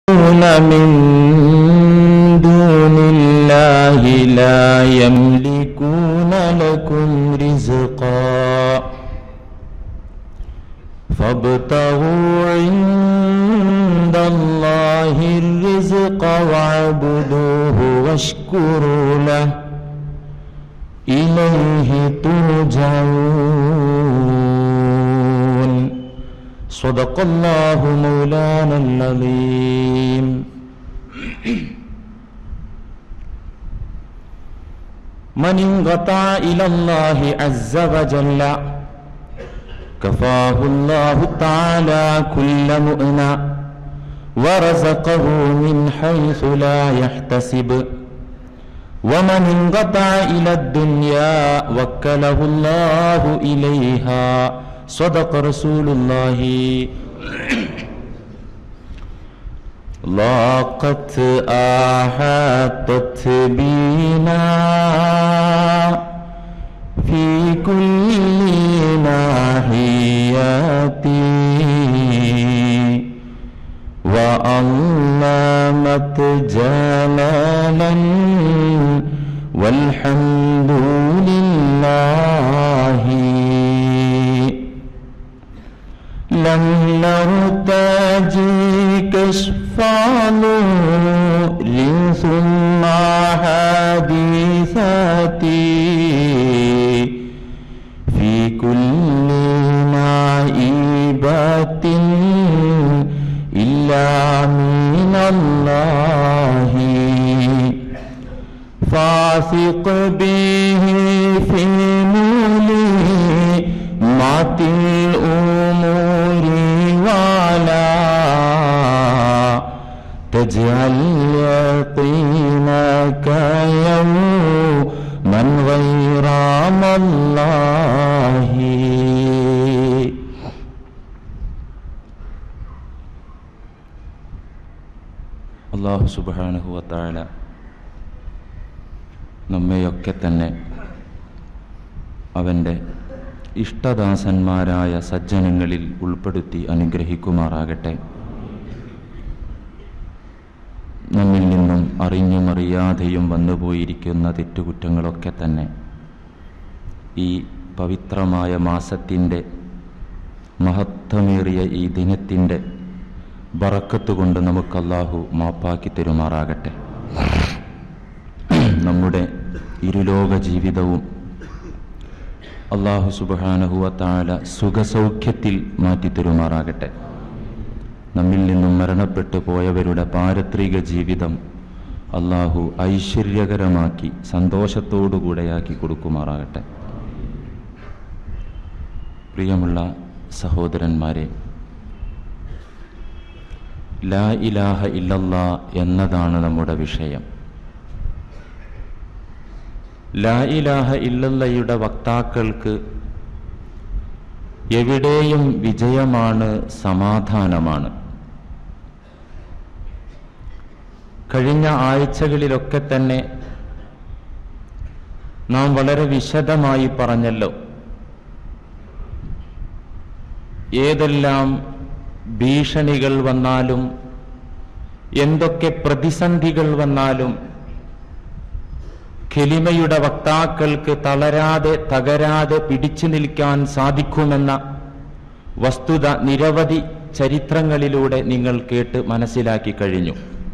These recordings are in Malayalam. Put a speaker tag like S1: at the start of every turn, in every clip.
S1: من دون الله لا يملكون لكم رزقا فابتغوا عند الله الرزق واعبدوه واشكروا له إليه ترجعون صدق الله مولانا العظيم من انقطع إلى الله عز وجل كفاه الله تعالى كل مؤنى ورزقه من حيث لا يحتسب ومن انقطع إلى الدنيا وكله الله إليها صدق رسول الله لاقت أحاطت بنا في كل ناحية وألمت جلالا والحمد لله لم نرتجي كشف نور ثم حديثاتي في كل نائبة إلا من الله فاثق به في مات الأمور ولا تجعل يقينك يوما غير الله അള്ളാഹു സുബാനുഹുവത്താഴ നമ്മയൊക്കെ തന്നെ അവൻ്റെ ഇഷ്ടദാസന്മാരായ സജ്ജനങ്ങളിൽ ഉൾപ്പെടുത്തി അനുഗ്രഹിക്കുമാറാകട്ടെ നമ്മിൽ നിന്നും അറിഞ്ഞും അറിയാതെയും വന്നുപോയിരിക്കുന്ന തെറ്റുകുറ്റങ്ങളൊക്കെ തന്നെ ഈ പവിത്രമായ മാസത്തിൻ്റെ മഹത്വമേറിയ ഈ ദിനത്തിൻ്റെ ബറക്കത്ത് കൊണ്ട് നമുക്ക് അള്ളാഹു മാപ്പാക്കി തരുമാറാകട്ടെ നമ്മുടെ ഇരുലോക ജീവിതവും അള്ളാഹു സുബാനഹുവത്താല സുഖസൗഖ്യത്തിൽ മാറ്റിത്തരുമാറാകട്ടെ നമ്മിൽ നിന്നും മരണപ്പെട്ടു പോയവരുടെ പാരത്രിക ജീവിതം അള്ളാഹു ഐശ്വര്യകരമാക്കി സന്തോഷത്തോടുകൂടെയാക്കി കൊടുക്കുമാറാകട്ടെ പ്രിയമുള്ള സഹോദരന്മാരെ ലാ ഇലാഹ ഇല്ലല്ലാ എന്നതാണ് നമ്മുടെ വിഷയം ലാ ഇലാഹ ഇല്ലല്ലയുടെ വക്താക്കൾക്ക് എവിടെയും വിജയമാണ് സമാധാനമാണ് കഴിഞ്ഞ ആഴ്ചകളിലൊക്കെ തന്നെ നാം വളരെ വിശദമായി പറഞ്ഞല്ലോ ഏതെല്ലാം ഭീഷണികൾ വന്നാലും എന്തൊക്കെ പ്രതിസന്ധികൾ വന്നാലും ഖെലിമയുടെ വക്താക്കൾക്ക് തളരാതെ തകരാതെ പിടിച്ചു നിൽക്കാൻ സാധിക്കുമെന്ന വസ്തുത നിരവധി ചരിത്രങ്ങളിലൂടെ നിങ്ങൾ കേട്ട് മനസ്സിലാക്കി കഴിഞ്ഞു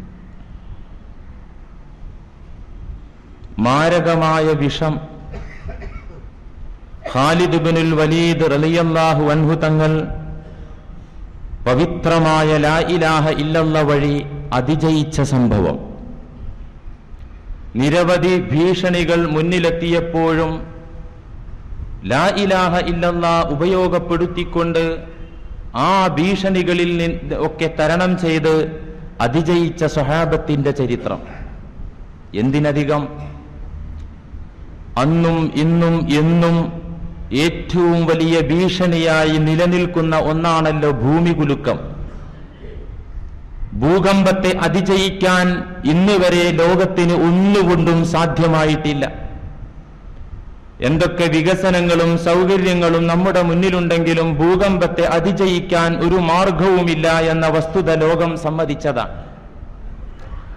S1: മാരകമായ വിഷം ഖാലിദ് ബിനുൽ വലീദ് റലിയല്ലാഹു അൻഹു തങ്ങൾ പവിത്രമായ ലാ ഇലാഹ ഇല്ലല്ല വഴി അതിജയിച്ച സംഭവം നിരവധി ഭീഷണികൾ മുന്നിലെത്തിയപ്പോഴും ലാ ഇലാഹ ഇല്ലല്ല ഉപയോഗപ്പെടുത്തിക്കൊണ്ട് ആ ഭീഷണികളിൽ നിന്ന് ഒക്കെ തരണം ചെയ്ത് അതിജയിച്ച സ്വഹാബത്തിന്റെ ചരിത്രം എന്തിനധികം അന്നും ഇന്നും എന്നും ഏറ്റവും വലിയ ഭീഷണിയായി നിലനിൽക്കുന്ന ഒന്നാണല്ലോ ഭൂമികുലുക്കം ഭൂകമ്പത്തെ അതിജയിക്കാൻ ഇന്ന് വരെ ലോകത്തിന് ഒന്നുകൊണ്ടും സാധ്യമായിട്ടില്ല എന്തൊക്കെ വികസനങ്ങളും സൗകര്യങ്ങളും നമ്മുടെ മുന്നിലുണ്ടെങ്കിലും ഭൂകമ്പത്തെ അതിജയിക്കാൻ ഒരു മാർഗവുമില്ല എന്ന വസ്തുത ലോകം സമ്മതിച്ചതാണ്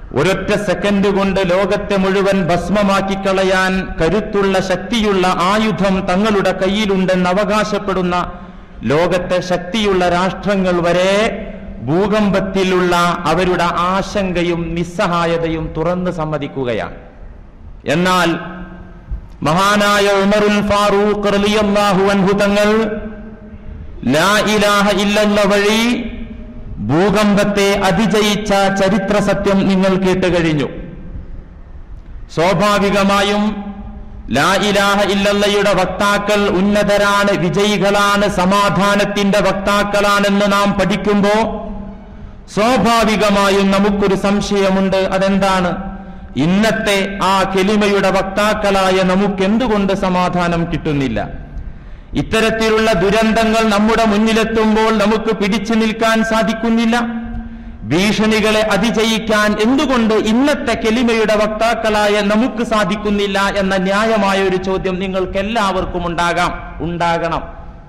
S1: ഒരൊറ്റ സെക്കൻഡ് കൊണ്ട് ലോകത്തെ മുഴുവൻ ഭസ്മമാക്കി കളയാൻ കരുത്തുള്ള ശക്തിയുള്ള ആയുധം തങ്ങളുടെ കയ്യിലുണ്ടെന്ന് അവകാശപ്പെടുന്ന ലോകത്തെ ശക്തിയുള്ള രാഷ്ട്രങ്ങൾ വരെ ഭൂകമ്പത്തിലുള്ള അവരുടെ ആശങ്കയും നിസ്സഹായതയും തുറന്ന് സമ്മതിക്കുകയാണ് എന്നാൽ മഹാനായ ഉമറുൽ ഫാറൂഖ് റളിയല്ലാഹു അൻഹു തങ്ങൾ ലാ ഇലാഹ ഇല്ലല്ല വഴി ഭൂകമ്പത്തെ അതിജയിച്ച ചരിത്ര സത്യം നിങ്ങൾ കേട്ട് കഴിഞ്ഞു സ്വാഭാവികമായും ലാ ഇലാഹ ഇല്ലല്ലയുടെ വക്താക്കൾ ഉന്നതരാണ് വിജയികളാണ് സമാധാനത്തിന്റെ വക്താക്കളാണെന്ന് നാം പഠിക്കുമ്പോ സ്വാഭാവികമായും നമുക്കൊരു സംശയമുണ്ട് അതെന്താണ് ഇന്നത്തെ ആ കെലിമയുടെ വക്താക്കളായ നമുക്കെന്തുകൊണ്ട് സമാധാനം കിട്ടുന്നില്ല ഇത്തരത്തിലുള്ള ദുരന്തങ്ങൾ നമ്മുടെ മുന്നിലെത്തുമ്പോൾ നമുക്ക് പിടിച്ചു നിൽക്കാൻ സാധിക്കുന്നില്ല ഭീഷണികളെ അതിജയിക്കാൻ എന്തുകൊണ്ട് ഇന്നത്തെ കെലിമയുടെ വക്താക്കളായ നമുക്ക് സാധിക്കുന്നില്ല എന്ന ന്യായമായ ഒരു ചോദ്യം നിങ്ങൾക്ക് എല്ലാവർക്കും ഉണ്ടാകാം ഉണ്ടാകണം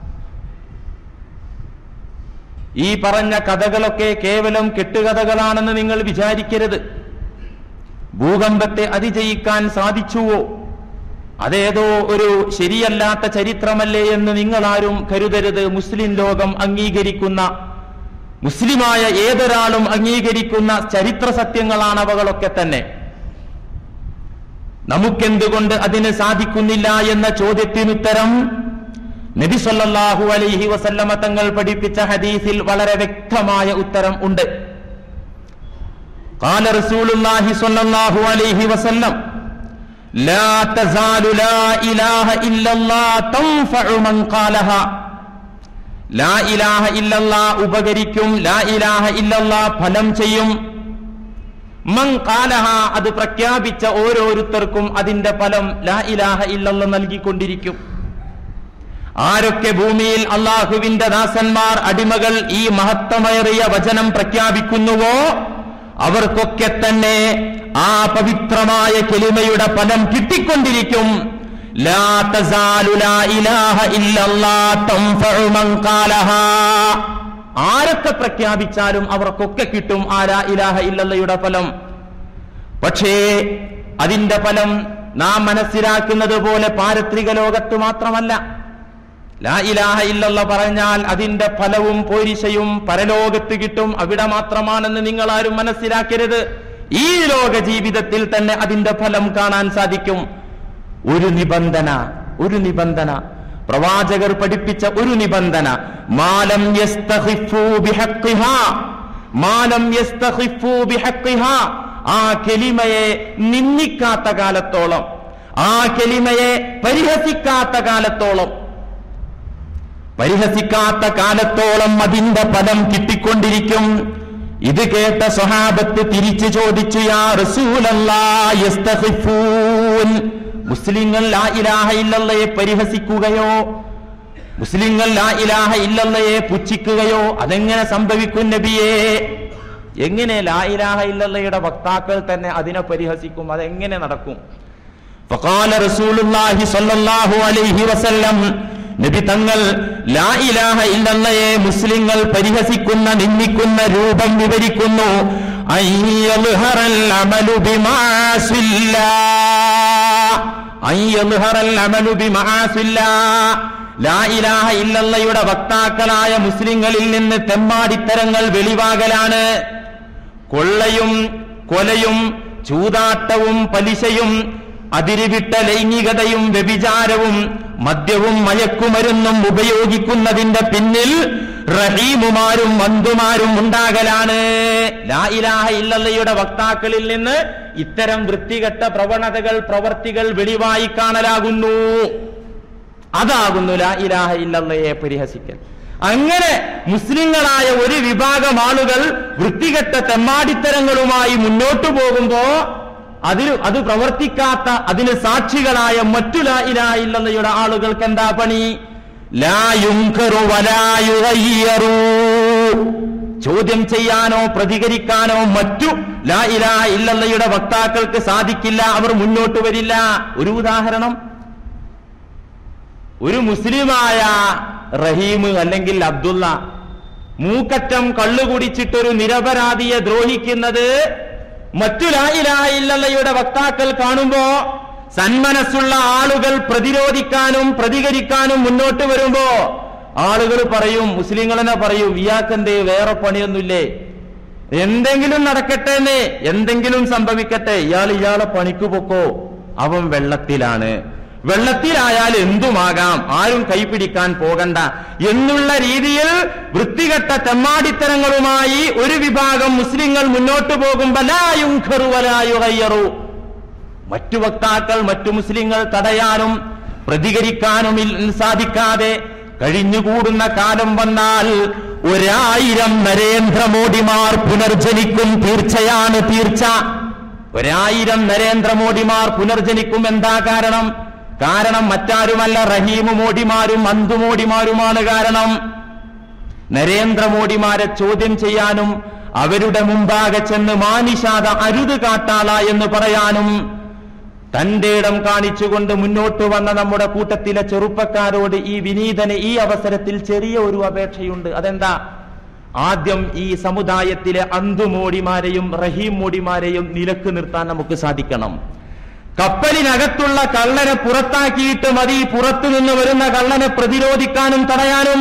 S1: ഈ പറഞ്ഞ കഥകളൊക്കെ കേവലം കെട്ടുകഥകളാണെന്ന് നിങ്ങൾ വിചാരിക്കരുത് ഭൂകമ്പത്തെ അതിജയിക്കാൻ സാധിച്ചുവോ അതേതോ ഒരു ശരിയല്ലാത്ത ചരിത്രമല്ലേ എന്ന് നിങ്ങളാരും കരുതരുത് മുസ്ലിം ലോകം അംഗീകരിക്കുന്ന മുസ്ലിമായ ഏതൊരാളും അംഗീകരിക്കുന്ന ചരിത്ര സത്യങ്ങളാണ് അവകളൊക്കെ തന്നെ നമുക്കെന്തുകൊണ്ട് അതിന് സാധിക്കുന്നില്ല എന്ന ചോദ്യത്തിനുത്തരം നബി സല്ലല്ലാഹു അലൈഹി വസല്ലമ തങ്ങൾ പഠിപ്പിച്ച ഹദീസിൽ വളരെ വ്യക്തമായ ഉത്തരം ഉണ്ട് قال رسول الله صلى الله عليه وسلم لا تزال لا إله إلا الله تنفع من قالها ലാ ഇലാഹ ഇല്ലല്ലാ ഉപകരിക്കും ലാ ഇലാഹ ഇല്ലല്ലാ ഫലം ചെയ്യും മൻ കാലഹ അത് പ്രഖ്യാപിച്ച ഓരോരുത്തർക്കും അതിന്റെ ഫലം ലാ ഇലാഹ ഇല്ലല്ല നൽകിക്കൊണ്ടിരിക്കും ആരൊക്കെ ഭൂമിയിൽ അള്ളാഹുവിന്റെ ദാസന്മാർ അടിമകൾ ഈ മഹത്വമേറിയ വചനം പ്രഖ്യാപിക്കുന്നുവോ അവർക്കൊക്കെ തന്നെ ആ പവിത്രമായ കെളിമയുടെ ഫലം കിട്ടിക്കൊണ്ടിരിക്കും ലാ തസാലു ലാ ഇലാഹ ഇല്ലല്ലാ തൻഫഉ മൻ ഖാലഹാ ആരൊക്കെ പ്രഖ്യാപിച്ചാലും അവർക്കൊക്കെ കിട്ടും ആ ലാ ഇലാഹ ഇല്ലല്ലയുടെ ഫലം പക്ഷേ അതിന്റെ ഫലം നാം മനസ്സിലാക്കുന്നത് പോലെ പാരത്രിക ലോകത്ത് മാത്രമല്ല ലാ ഇലാഹ ഇല്ലല്ല പറഞ്ഞാൽ അതിന്റെ ഫലവും പോരിശയും പരലോകത്ത് കിട്ടും അവിടെ മാത്രമാണെന്ന് നിങ്ങൾ ആരും മനസ്സിലാക്കരുത് ഈ ലോക ജീവിതത്തിൽ തന്നെ അതിന്റെ ഫലം കാണാൻ സാധിക്കും ഒരു നിബന്ധന ഒരു നിബന്ധന പ്രവാചകർ പഠിപ്പിച്ച ഒരു നിബന്ധന മാലം യസ്തഖിഫു ബിഹഖിഹാ മാലം യസ്തഖിഫു ബിഹഖിഹാ ആ കെലിമയെ നിന്ദിക്കാത്ത കാലത്തോളം ആ കെലിമയെ പരിഹസിക്കാത്ത കാലത്തോളം പരിഹസിക്കാത്ത കാലത്തോളം അതിന്റെ ഫലം കിട്ടിക്കൊണ്ടിരിക്കും ഇത് കേട്ട സ്വഹാബത്ത് തിരിച്ചു ചോദിച്ചു യാ റസൂലല്ലാ യസ്തഖിഫൂൻ മുസ്ലിങ്ങൾ ലാ ഇലാഹ ഇല്ലല്ലയെ പരിഹസിക്കുകയോ മുസ്ലിങ്ങൾ ലാ ഇലാഹ ഇല്ലല്ലയെ പുച്ഛിക്കുകയോ അതെങ്ങനെ സംഭവിക്കും നബിയേ എങ്ങനെ ലാ ഇലാഹ ഇല്ലല്ലയുടെ വക്താക്കൾ തന്നെ അതിനെ പരിഹസിക്കും അതെങ്ങനെ നടക്കും فقال رسول الله صلى الله عليه وسلم നബി തങ്ങൾ ലാ ഇലാഹ ഇല്ലല്ലയെ മുസ്ലിങ്ങൾ പരിഹസിക്കുന്ന നിന്ദിക്കുന്ന രൂപം വിവരിക്കുന്നു അയ്യൽഹറൽ അമലു ബിമാസില്ലാ അയ്യൽഹറൽ അമലു ബിമാസില്ലാ ലാ ഇലാഹ ഇല്ലല്ലയുടെ വക്താക്കളായ മുസ്ലിങ്ങളിൽ നിന്ന് തെമ്മാടിത്തരങ്ങൾ വെളിവാകലാണ് കൊള്ളയും കൊലയും ചൂതാട്ടവും പലിശയും അതിരുവിട്ട ലൈംഗികതയും വ്യഭിചാരവും മദ്യവും മയക്കുമരുന്നും ഉപയോഗിക്കുന്നതിന്റെ പിന്നിൽ റഹീമുമാരും മന്തുമാരും ഉണ്ടാകലാണ് ലാ ഇലാഹ ഇല്ലല്ലയുടെ വക്താക്കളിൽ നിന്ന് ഇത്തരം വൃത്തികെട്ട പ്രവണതകൾ പ്രവർത്തികൾ വെളിവായി കാണലാകുന്നു അതാകുന്നു ലാ ഇലാഹ ഇല്ലല്ലയെ പരിഹസിക്കൽ അങ്ങനെ മുസ്ലിങ്ങളായ ഒരു വിഭാഗം ആളുകൾ വൃത്തികെട്ട തെമ്മാടിത്തരങ്ങളുമായി മുന്നോട്ടു പോകുമ്പോ അതിൽ അത് പ്രവർത്തിക്കാത്ത അതിന് സാക്ഷികളായ മറ്റു ലാ ഇലാഹ ഇല്ലല്ലയുടെ ആളുകൾക്ക് എന്താ പണി ലാ യുങ്കറു വലാ യുഗയ്യറൂ ചോദ്യം ചെയ്യാനോ പ്രതികരിക്കാനോ മറ്റു ലാ ഇലാഹ ഇല്ലല്ലയുടെ വക്താക്കൾക്ക് സാധിക്കില്ല അവർ മുന്നോട്ട് വരില്ല ഒരു ഉദാഹരണം ഒരു മുസ്ലിമായ റഹീം അല്ലെങ്കിൽ അബ്ദുള്ള മൂക്കറ്റം കള്ളു കുടിച്ചിട്ടൊരു നിരപരാധിയെ ദ്രോഹിക്കുന്നത് മറ്റു ലായിലായില്ലയുടെ വക്താക്കൾ കാണുമ്പോ സന്മനസ്സുള്ള ആളുകൾ പ്രതിരോധിക്കാനും പ്രതികരിക്കാനും മുന്നോട്ട് വരുമ്പോ ആളുകൾ പറയും മുസ്ലിങ്ങൾ തന്നെ പറയും ഇയാൾക്കെന്തേ വേറെ പണിയൊന്നുമില്ലേ എന്തെങ്കിലും നടക്കട്ടെ എന്നേ എന്തെങ്കിലും സംഭവിക്കട്ടെ ഇയാൾ ഇയാളെ പണിക്ക് പൊക്കോ അവൻ വെള്ളത്തിലാണ് വെള്ളത്തിലായാൽ എന്തുമാകാം ആരും കൈപിടിക്കാൻ പോകണ്ട എന്നുള്ള രീതിയിൽ വൃത്തികെട്ട തെമ്മാടിത്തരങ്ങളുമായി ഒരു വിഭാഗം മുസ്ലിങ്ങൾ മുന്നോട്ട് പോകുമ്പലായുഹറുവലായുഹയ്യറു മറ്റു വക്താക്കൾ മറ്റു മുസ്ലിങ്ങൾ തടയാനും പ്രതികരിക്കാനും ഇൽ- സാധിക്കാതെ കഴിഞ്ഞുകൂടുന്ന കാലം വന്നാൽ ഒരായിരം നരേന്ദ്രമോദിമാർ പുനർജനിക്കും തീർച്ചയാണ് തീർച്ച ഒരായിരം നരേന്ദ്രമോദിമാർ പുനർജനിക്കും എന്താ കാരണം കാരണം മറ്റാരുമല്ല റഹീം മോഡിമാരും മന്തുമോഡിമാരുമാണ് കാരണം നരേന്ദ്രമോദിമാരെ ചോദ്യം ചെയ്യാനും അവരുടെ മുമ്പാകെ ചെന്ന് മാനിഷാദ അരുത് കാട്ടാള എന്ന് പറയാനും തന്റെ ഇടം കാണിച്ചുകൊണ്ട് മുന്നോട്ട് വന്ന നമ്മുടെ കൂട്ടത്തിലെ ചെറുപ്പക്കാരോട് ഈ വിനീതന് ഈ അവസരത്തിൽ ചെറിയ ഒരു അപേക്ഷയുണ്ട് അതെന്താ ആദ്യം ഈ സമുദായത്തിലെ അന്തുമോടിമാരെയും റഹീം മോഡിമാരെയും നിലക്ക് നിർത്താൻ നമുക്ക് സാധിക്കണം കപ്പലിനകത്തുള്ള കള്ളനെ പുറത്താക്കിയിട്ട് മതി പുറത്തു നിന്ന് വരുന്ന കള്ളനെ പ്രതിരോധിക്കാനും തടയാനും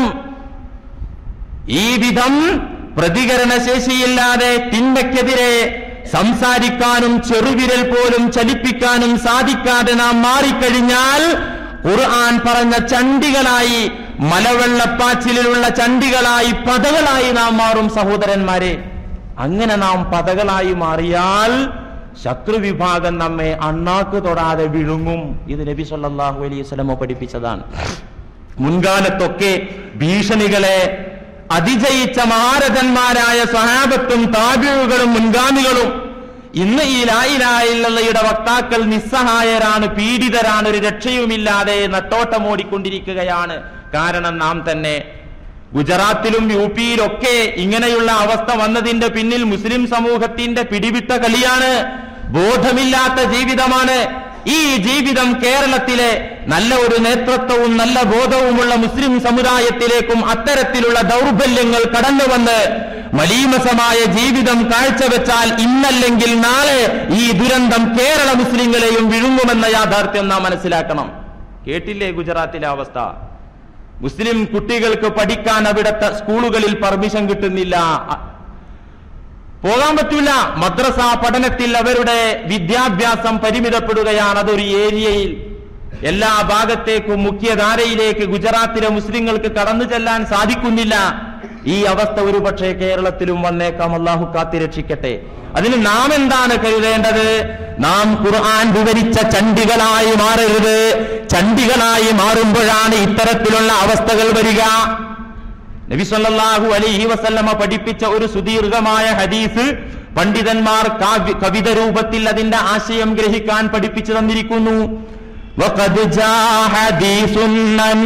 S1: ഈ വിധം പ്രതികരണശേഷിയില്ലാതെ തിന്മയ്ക്കെതിരെ സംസാരിക്കാനും ചെറുവിരൽ പോലും ചലിപ്പിക്കാനും സാധിക്കാതെ നാം മാറിക്കഴിഞ്ഞാൽ ഖുർആൻ പറഞ്ഞ ചണ്ടികളായി മലവെള്ളപ്പാച്ചിലുള്ള ചണ്ടികളായി പതകളായി നാം മാറും സഹോദരന്മാരെ അങ്ങനെ നാം പതകളായി മാറിയാൽ ശത്രുവിഭാഗം നമ്മെ അണ്ണാക്ക് തൊടാതെ വിഴുങ്ങും ഇത് നബി സല്ലല്ലാഹു അലൈഹി വസല്ലമ പഠിപ്പിച്ചതാണ് മുൻകാലത്തൊക്കെ ഭീഷണികളെ അതിജയിച്ച മഹാരഥന്മാരായ സഹാബത്തും താബിഴുകളും മുൻഗാമികളും ഇന്ന് ഈ ലായിലായില്ലയുടെ വക്താക്കൾ നിസ്സഹായരാണ് പീഡിതരാണ് ഒരു രക്ഷയുമില്ലാതെ നട്ടോട്ടമോടിക്കൊണ്ടിരിക്കുകയാണ് കാരണം നാം തന്നെ ഗുജറാത്തിലും യു പിയിലൊക്കെ ഇങ്ങനെയുള്ള അവസ്ഥ വന്നതിന്റെ പിന്നിൽ മുസ്ലിം സമൂഹത്തിന്റെ പിടിവിട്ട കളിയാണ് ബോധമില്ലാത്ത ജീവിതമാണ് ഈ ജീവിതം കേരളത്തിലെ നല്ല ഒരു നേതൃത്വവും നല്ല ബോധവുമുള്ള മുസ്ലിം സമുദായത്തിലേക്കും അത്തരത്തിലുള്ള ദൗർബല്യങ്ങൾ കടന്നുവന്ന് മലീമസമായ ജീവിതം കാഴ്ചവെച്ചാൽ ഇന്നല്ലെങ്കിൽ നാളെ ഈ ദുരന്തം കേരള മുസ്ലിങ്ങളെയും വിഴുങ്ങുമെന്ന യാഥാർത്ഥ്യം നാം മനസ്സിലാക്കണം കേട്ടില്ലേ ഗുജറാത്തിലെ അവസ്ഥ മുസ്ലിം കുട്ടികൾക്ക് പഠിക്കാൻ അവിടുത്തെ സ്കൂളുകളിൽ പെർമിഷൻ കിട്ടുന്നില്ല അ- പോകാൻ പറ്റൂല മദ്രസ പഠനത്തിൽ അവരുടെ വിദ്യാഭ്യാസം പരിമിതപ്പെടുകയാണ് അതൊരു ഏരിയയിൽ എല്ലാ ഭാഗത്തേക്കും മുഖ്യധാരയിലേക്ക് ഗുജറാത്തിലെ മുസ്ലിങ്ങൾക്ക് കടന്നു ചെല്ലാൻ സാധിക്കുന്നില്ല ഈ അവസ്ഥ ഒരുപക്ഷെ കേരളത്തിലും വന്നേക്കാം അള്ളാഹു കാത്തിരക്ഷിക്കട്ടെ അതിന് നാം എന്താണ് കരുതേണ്ടത് നാം ഖുർആൻ വിവരിച്ച ചണ്ടികളായി മാറരുത് ചണ്ടികളായി മാറുമ്പോഴാണ് ഇത്തരത്തിലുള്ള അവസ്ഥകൾ വരിക നബി സല്ലല്ലാഹു അലൈഹി വസല്ലമ പഠിപ്പിച്ച ഒരു സുദീർഘമായ ഹദീസ് പണ്ഡിതന്മാർ കാവ്യ കവിത രൂപത്തിൽ അതിന്റെ ആശയം ഗ്രഹിക്കാൻ പഠിപ്പിച്ചു തന്നിരിക്കുന്നു وقد جاء حديث عن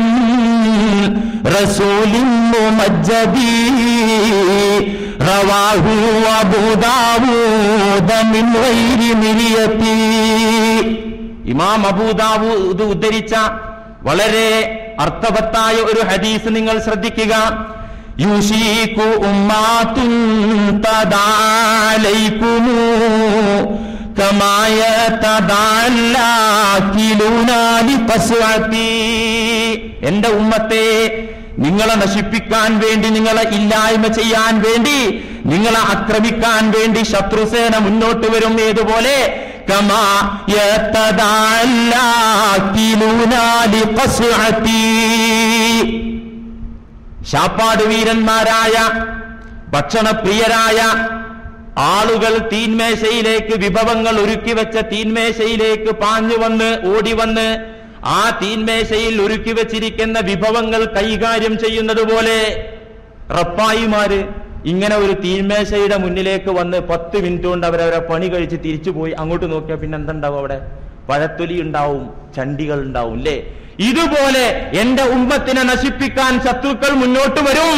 S1: رسول ممجد رواه أبو داود من غير مرية ഇമാം അബൂദാവൂദ് ഉദ്ധരിച്ച വളരെ അർത്ഥവത്തായ ഒരു ഹദീസ് നിങ്ങൾ ശ്രദ്ധിക്കുക യുഷീക്കു ഉമ്മാത്തുൻ തദാലൈക്കുമു കമായ തദാലാക്കിലൂനാലി പശുവാത്തി എന്റെ ഉമ്മത്തെ നിങ്ങളെ നശിപ്പിക്കാൻ വേണ്ടി നിങ്ങളെ ഇല്ലായ്മ ചെയ്യാൻ വേണ്ടി നിങ്ങളെ ആക്രമിക്കാൻ വേണ്ടി ശത്രുസേന മുന്നോട്ട് വരും ഏതുപോലെ കമാ യതദാലാക്കിലൂനാലി പശുഅത്തി ശാപ്പാട് വീരന്മാരായ ഭക്ഷണപ്രിയരായ ആളുകൾ തീന്മേശയിലേക്ക് വിഭവങ്ങൾ ഒരുക്കി വെച്ച തീന്മേശയിലേക്ക് പാഞ്ഞു വന്ന് ഓടി വന്ന് ആ തീന്മേശയിൽ ഒരുക്കി വെച്ചിരിക്കുന്ന വിഭവങ്ങൾ കൈകാര്യം ചെയ്യുന്നത് പോലെ റപ്പായിമാര് ഇങ്ങനെ ഒരു തീന്മേശയുടെ മുന്നിലേക്ക് വന്ന് പത്ത് മിനിറ്റ് കൊണ്ട് അവരവരെ പണി കഴിച്ച് തിരിച്ചു പോയി അങ്ങോട്ട് നോക്കിയാൽ പിന്നെ എന്തുണ്ടാവും അവിടെ പഴത്തൊലി ഉണ്ടാവും ചണ്ടികൾ ഉണ്ടാവും അല്ലേ ഇതുപോലെ എന്റെ ഉമ്മത്തിനെ നശിപ്പിക്കാൻ ശത്രുക്കൾ മുന്നോട്ട് വരും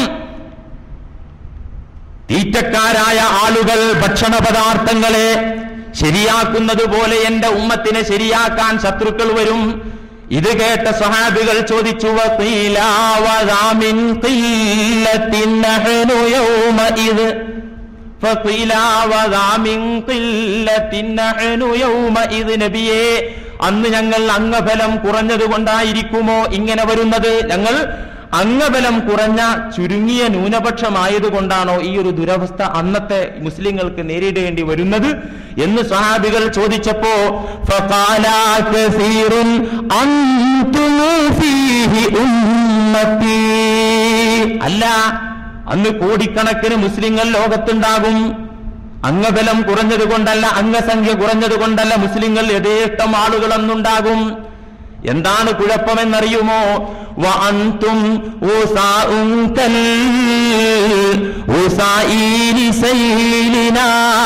S1: തീറ്റക്കാരായ ആളുകൾ ഭക്ഷണ പദാർത്ഥങ്ങളെ ശരിയാക്കുന്നത് പോലെ എന്റെ ഉമ്മത്തിനെ ശരിയാക്കാൻ ശത്രുക്കൾ വരും ഇത് കേട്ട സ്വഹാബികൾ ചോദിച്ചു "വഖീല വദാ മിൻ ഖില്ലത്തിൻ നഹ്നു യൗമഇദ് فقيل وذا من قلة نحن يومئذ നബിയേ അന്ന് ഞങ്ങൾ അംഗബലം കുറഞ്ഞത് കൊണ്ടായിരിക്കുമോ ഇങ്ങനെ വരുന്നത് ഞങ്ങൾ അംഗബലം കുറഞ്ഞ ചുരുങ്ങിയ ന്യൂനപക്ഷമായതുകൊണ്ടാണോ ഈ ഒരു ദുരവസ്ഥ അന്നത്തെ മുസ്ലിങ്ങൾക്ക് നേരിടേണ്ടി വരുന്നത് എന്ന് സ്വഹാബികൾ ചോദിച്ചപ്പോ فقال كثير أنتم فيه أمتي അല്ല അന്ന് കോടിക്കണക്കിന് മുസ്ലിങ്ങൾ ലോകത്തുണ്ടാകും അംഗബലം കുറഞ്ഞത് കൊണ്ടല്ല അംഗസംഖ്യ കുറഞ്ഞത് കൊണ്ടല്ല മുസ്ലിങ്ങൾ യഥേഷ്ടം ആളുകൾ അന്നുണ്ടാകും എന്താണ് കുഴപ്പമെന്നറിയുമോ വഅൻതും ഊസാഉൻ കൽ ഊസാഇലി സൈലിനാ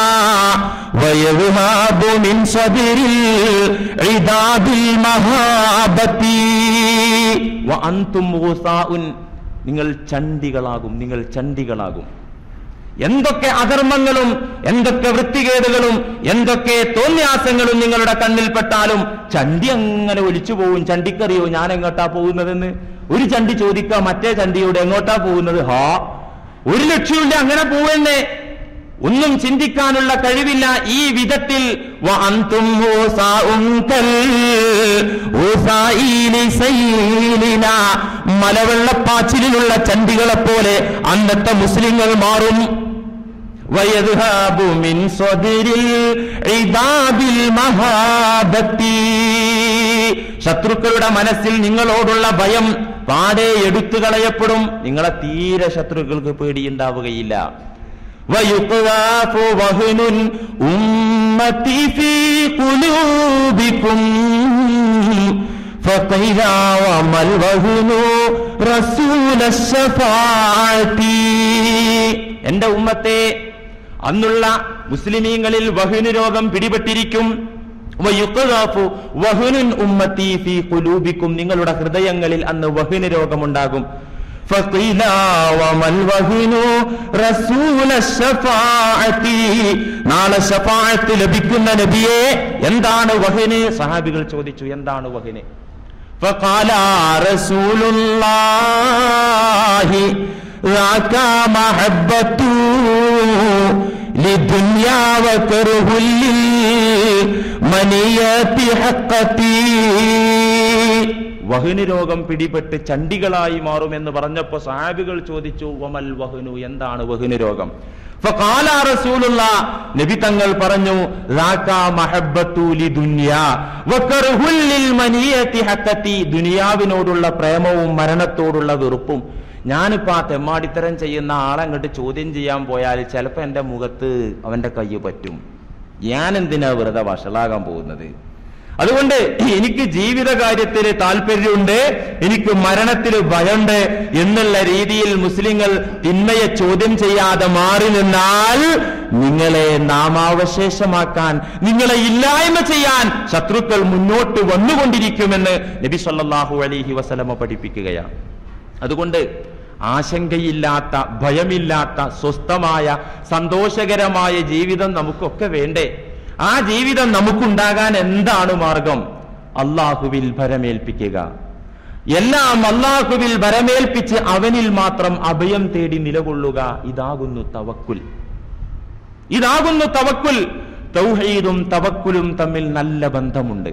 S1: വയദ്ഹാബു മിൻ സദരിൽ ഇദാബിൽ മഹാബത്തി വഅൻതും ഊസാഉൻ നിങ്ങൾ ചണ്ടികളാകും നിങ്ങൾ ചണ്ടികളാകും എന്തൊക്കെ അധർമ്മങ്ങളും എന്തൊക്കെ വൃത്തികേടുകളും എന്തൊക്കെ തോന്യാസങ്ങളും നിങ്ങളുടെ കണ്ണിൽപ്പെട്ടാലും ചണ്ടി അങ്ങനെ ഒലിച്ചു പോവും ചണ്ടിക്കറിയോ ഞാൻ എങ്ങോട്ടാ പോകുന്നതെന്ന് ഒരു ചണ്ടി ചോദിക്കുക മറ്റേ ചണ്ടിയോട് എങ്ങോട്ടാ പോകുന്നത് ഹാ ഒരു ലക്ഷ്യമില്ല അങ്ങനെ പോവെന്നേ ഒന്നും ചിന്തിക്കാനുള്ള കഴിവില്ല ഈ വിധത്തിൽ വഅൻതും ഊസാഉൻ കൽ ഊസായിലി സൈലിന. മലവെള്ളപ്പാച്ചിലുള്ള ചണ്ടികളെ പോലെ അന്നത്തെ മുസ്ലിങ്ങൾ മാറും വയദ്ഹാബു മിൻ സ്വദിരിൽ ഇദാബിൽ മഹാഭക്തി ശത്രുക്കളുടെ മനസ്സിൽ നിങ്ങളോടുള്ള ഭയം പാടെ എടുത്തു കളയപ്പെടും നിങ്ങളെ തീരെ ശത്രുക്കൾക്ക് പേടിയുണ്ടാവുകയില്ല ويقذاف وهن أمتي في قلوبكم فقيل وما الوهن رسول الشفاعة എന്റെ ഉമ്മത്തെ അന്നുള്ള മുസ്ലിമീങ്ങളിൽ വഹുന് രോഗം പിടിപെട്ടിരിക്കും വയുഖ്ദാഫു വഹുനുൻ ഉമ്മത്തി ഫീ ഖുലൂബിക്കും നിങ്ങളുടെ ഹൃദയങ്ങളിൽ അന്ന് വഹുന് രോഗമുണ്ടാകും فقيل وما الوهن رسول الشفاعة നാളെ ഷഫാഅത്ത് ലഭിക്കുന്ന നബിയെ എന്താണ് വഹിന് സഹാബികൾ ചോദിച്ചു എന്താണ് വഹിന് فقال رسول الله ذاك محبة للدنيا وكره للمنية حقتي വഹന് രോഗം പിടിപെട്ട് ചണ്ടികളായി മാറുമെന്ന് പറഞ്ഞപ്പോ സഹാബികൾ ചോദിച്ചു വമൽ വഹനു എന്താണ് വഹന് രോഗം ഫഖാല റസൂലുള്ള നബി തങ്ങൾ പറഞ്ഞു "റാകാ മഹബ്ബത്തു ലിദുനിയാ വകർഹുൽ ലിൽമനിയതി ഹഖതി." ദുനിയാവിനോടുള്ള പ്രേമവും മരണത്തോടുള്ള വെറുപ്പും ഞാനിപ്പോ ആ തെമ്മാടിത്തരം ചെയ്യുന്ന ആളെ അങ്ങോട്ട് ചോദ്യം ചെയ്യാൻ പോയാൽ ചിലപ്പോ എന്റെ മുഖത്ത് അവന്റെ കൈ പറ്റും ഞാൻ എന്തിനാ വെറുതെ വഷളാകാൻ പോകുന്നത് അതുകൊണ്ട് എനിക്ക് ജീവിത കാര്യത്തിൽ താല്പര്യമുണ്ട് എനിക്ക് മരണത്തിൽ ഭയമുണ്ട് എന്നുള്ള രീതിയിൽ മുസ്ലിങ്ങൾ തിന്മയെ ചോദ്യം ചെയ്യാതെ മാറി നിന്നാൽ നിങ്ങളെ നാമാവശേഷമാക്കാൻ നിങ്ങളെ ഇല്ലായ്മ ചെയ്യാൻ ശത്രുക്കൾ മുന്നോട്ട് വന്നുകൊണ്ടിരിക്കുമെന്ന് നബി സല്ലല്ലാഹു അലൈഹി വസല്ലമ പഠിപ്പിക്കുകയാണ് അതുകൊണ്ട് ആശങ്കയില്ലാത്ത ഭയമില്ലാത്ത സ്വസ്ഥമായ സന്തോഷകരമായ ജീവിതം നമുക്കൊക്കെ വേണ്ടേ ആ ജീവിതം നമുക്കുണ്ടാകാൻ എന്താണ് മാർഗം അള്ളാഹുവിൽ ഭരമേൽപ്പിക്കുക എല്ലാം അള്ളാഹുവിൽ ഭരമേൽപ്പിച്ച് അവനിൽ മാത്രം അഭയം തേടി നിലകൊള്ളുക ഇതാകുന്നു തവക്കുൽ ഇതാകുന്നു തവക്കുൽ തൗഹീദും തവക്കുലും തമ്മിൽ നല്ല ബന്ധമുണ്ട്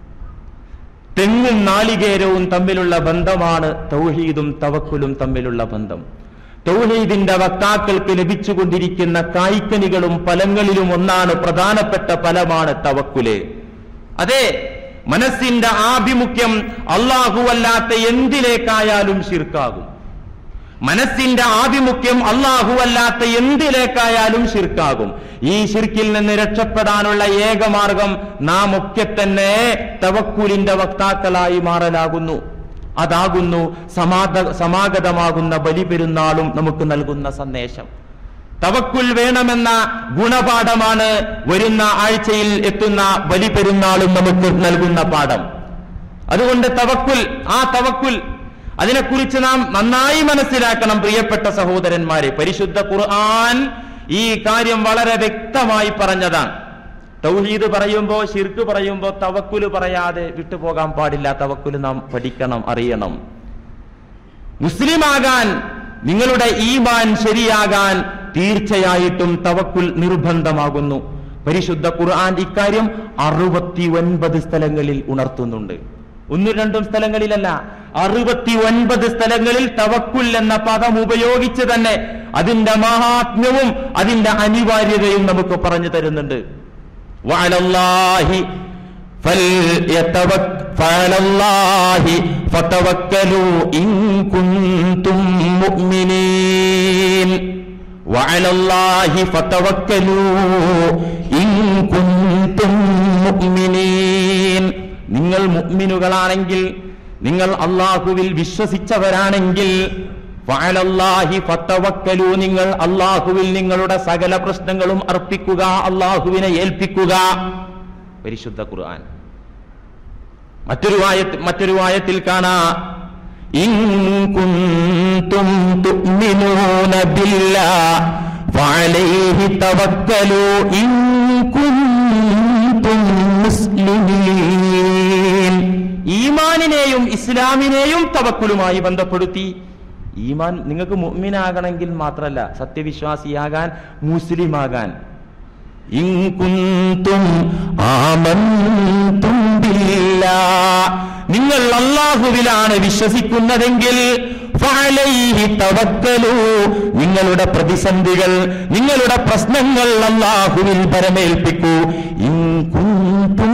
S1: തെങ്ങും നാളികേരവും തമ്മിലുള്ള ബന്ധമാണ് തൗഹീദും തവക്കുലും തമ്മിലുള്ള ബന്ധം തൗഹീദിന്റെ വക്താക്കൾക്ക് ലഭിച്ചുകൊണ്ടിരിക്കുന്ന കായ്ക്കനികളും ഫലങ്ങളിലും ഒന്നാണ് പ്രധാനപ്പെട്ട ഫലമാണ് തവക്കുല് അതെ മനസ്സിന്റെ ആഭിമുഖ്യം അല്ലാഹുവല്ലാത്ത എന്തിലേക്കായാലും ശിർക്കാകും മനസ്സിന്റെ ആഭിമുഖ്യം അല്ലാഹുവല്ലാത്ത എന്തിലേക്കായാലും ശിർക്കാകും ഈ ശിർക്കിൽ നിന്ന് രക്ഷപ്പെടാനുള്ള ഏകമാർഗം നാം ഒക്കെ തന്നെ തവക്കുലിന്റെ വക്താക്കളായി മാറലാകുന്നു അതാകുന്നു സമാധ സമാഗതമാകുന്ന ബലിപെരുന്നാളും നമുക്ക് നൽകുന്ന സന്ദേശം തവക്കുൽ വേണമെന്ന ഗുണപാഠമാണ് വരുന്ന ആഴ്ചയിൽ എത്തുന്ന ബലിപെരുന്നാളും നമുക്ക് നൽകുന്ന പാഠം അതുകൊണ്ട് തവക്കുൽ ആ തവക്കുൽ അതിനെക്കുറിച്ച് നാം നന്നായി മനസ്സിലാക്കണം പ്രിയപ്പെട്ട സഹോദരന്മാരെ പരിശുദ്ധ ഖുർആൻ ഈ കാര്യം വളരെ വ്യക്തമായി പറഞ്ഞതാണ് തൗഹീദ് പറയുമ്പോ ഷിർക്ക് പറയുമ്പോ തവക്കുല് പറയാതെ വിട്ടുപോകാൻ പാടില്ല തവക്കുല് നാം പഠിക്കണം അറിയണം മുസ്ലിമാകാൻ നിങ്ങളുടെ ഈമാൻ ശരിയാകാൻ തീർച്ചയായിട്ടും തവക്കുൽ നിർബന്ധമാകുന്നു പരിശുദ്ധ ഖുർആൻ ഇക്കാര്യം അറുപത്തി ഒൻപത് സ്ഥലങ്ങളിൽ ഉണർത്തുന്നുണ്ട് ഒന്നും രണ്ടും സ്ഥലങ്ങളിലല്ല അറുപത്തി ഒൻപത് സ്ഥലങ്ങളിൽ തവക്കുൽ എന്ന പദം ഉപയോഗിച്ച് തന്നെ അതിന്റെ മഹാത്മ്യവും അതിന്റെ അനിവാര്യതയും നമുക്ക് പറഞ്ഞു തരുന്നുണ്ട് വഅലല്ലാഹി فليتوك- فعلى الله فتوكلوا إن كنتم مؤمنين وعلى الله فتوكلوا إن كنتم مؤمنين നിങ്ങൾ മുഅ്മിനുകളാണെങ്കിൽ നിങ്ങൾ അള്ളാഹുവിൽ വിശ്വസിച്ചവരാണെങ്കിൽ ഫഅലല്ലാഹി ഫതവക്കലു നിങ്ങൾ അള്ളാഹുവിൽ നിങ്ങളുടെ സകല പ്രശ്നങ്ങളും അർപ്പിക്കുക അള്ളാഹുവിനെ ഏൽപ്പിക്കുക പരിശുദ്ധ ഖുർആൻ മറ്റൊരു ആയത്ത് മറ്റൊരു ആയത്തിൽ കാണാ ഇൻ കുന്തും തുഅ്മിനൂന ബില്ലാഹ് ഫഅലൈഹി തവക്കലു ഇൻ കുന്തും മുസ്ലിമീൻ ഈമാനിനെയും ഇസ്ലാമിനെയും തവക്കുലുമായി ബന്ധപ്പെടുത്തി ഈമാൻ നിങ്ങൾക്ക് മുഅ്മിനാകണമെങ്കിൽ മാത്രമല്ല സത്യവിശ്വാസിയാകാൻ മുസ്ലിമാകാൻ ഇൻ കുന്തും ആമന്തും ബില്ലാഹ് നിങ്ങൾ അള്ളാഹുവിലാണ് വിശ്വസിക്കുന്നതെങ്കിൽ ഫഅലൈഹി തവക്കലു നിങ്ങളുടെ പ്രതിസന്ധികൾ നിങ്ങളുടെ പ്രശ്നങ്ങൾ അള്ളാഹുവിൽ പരമേൽപ്പിക്കൂ ഇൻ കുന്തും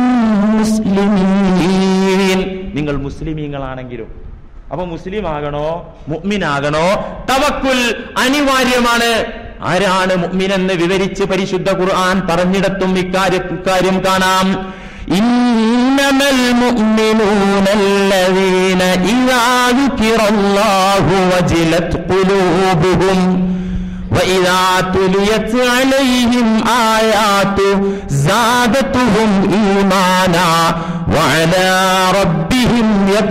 S1: മുസ്ലിമീൻ നിങ്ങൾ മുസ്ലിമീങ്ങളാണെങ്കിലും അപ്പൊ മുസ്ലിം ആകണോ മുഅ്മിനാകണോ തവക്കുൽ അനിവാര്യമാണ് ആരാണ് മുഅ്മിൻ എന്ന് വിവരിച്ച് പരിശുദ്ധ ഖുർആൻ പറഞ്ഞിടത്തും ഇക്കാര്യം ഇക്കാര്യം കാണാം ഇന്നമൽ മുഅ്മിനൂന الذين إذا ذكر الله وجلت قلوبهم وإذا تليت عليهم آيات زادتهم إيمانا وعلى ربهم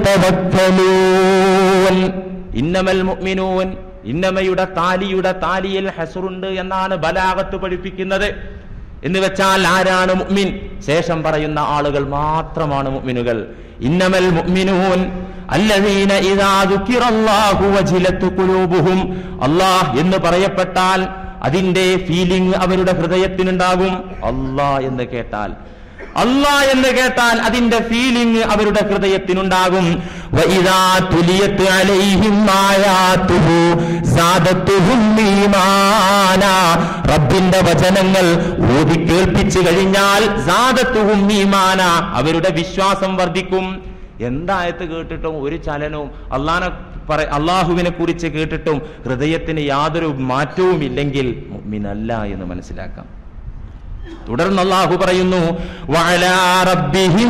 S1: يتوكلون ഇന്നമൽ മുഅ്മിനൂൻ ഇന്നമയുടെ താലിയുടെ താലിയിൽ ഹസുറുണ്ട് എന്നാണ് ബലാഗത്ത് പഠിപ്പിക്കുന്നത് എന്ന് വെച്ചാൽ ആരാണ് മുഅ്മിൻ ശേഷം പറയുന്ന ആളുകൾ മാത്രമാണ് മുഅ്മിനുകൾ ഇന്നമൽ മുഅ്മിനൂൻ അല്ലദീന ഇദാ ദുക്കിറല്ലാഹു വജിലത്തു ഖുലൂബുഹും അല്ലാഹ് എന്ന് പറയപ്പെട്ടാൽ അതിന്റെ ഫീലിംഗ് അവരുടെ ഹൃദയത്തിനുണ്ടാകും അല്ലാഹ് എന്ന് കേട്ടാൽ അല്ലാ എന്ന് കേട്ടാൽ അതിന്റെ ഫീലിംഗ് അവരുടെ ഹൃദയത്തിനുണ്ടാകും വഇദാ തുലിയത്ത് അലൈഹിം ആയാതുഹു സാദത്തുഹും ഈമാനാ റബ്ബിന്റെ വചനങ്ങൾ ഓതി കേൾപ്പിച്ചു കഴിഞ്ഞാൽ സാദത്തുഹും ഈമാന അവരുടെ വിശ്വാസം വർദ്ധിക്കും എന്തായത്ത് കേട്ടിട്ടും ഒരു ചലനവും അള്ളാനെ പറ അള്ളാഹുവിനെ കുറിച്ച് കേട്ടിട്ടും ഹൃദയത്തിന് യാതൊരു മാറ്റവും ഇല്ലെങ്കിൽ മുഅ്മിനല്ല എന്ന് മനസ്സിലാക്കാം തുടർന്ന് അള്ളാഹു പറയുന്നു "വഅലാ റബ്ബിഹിം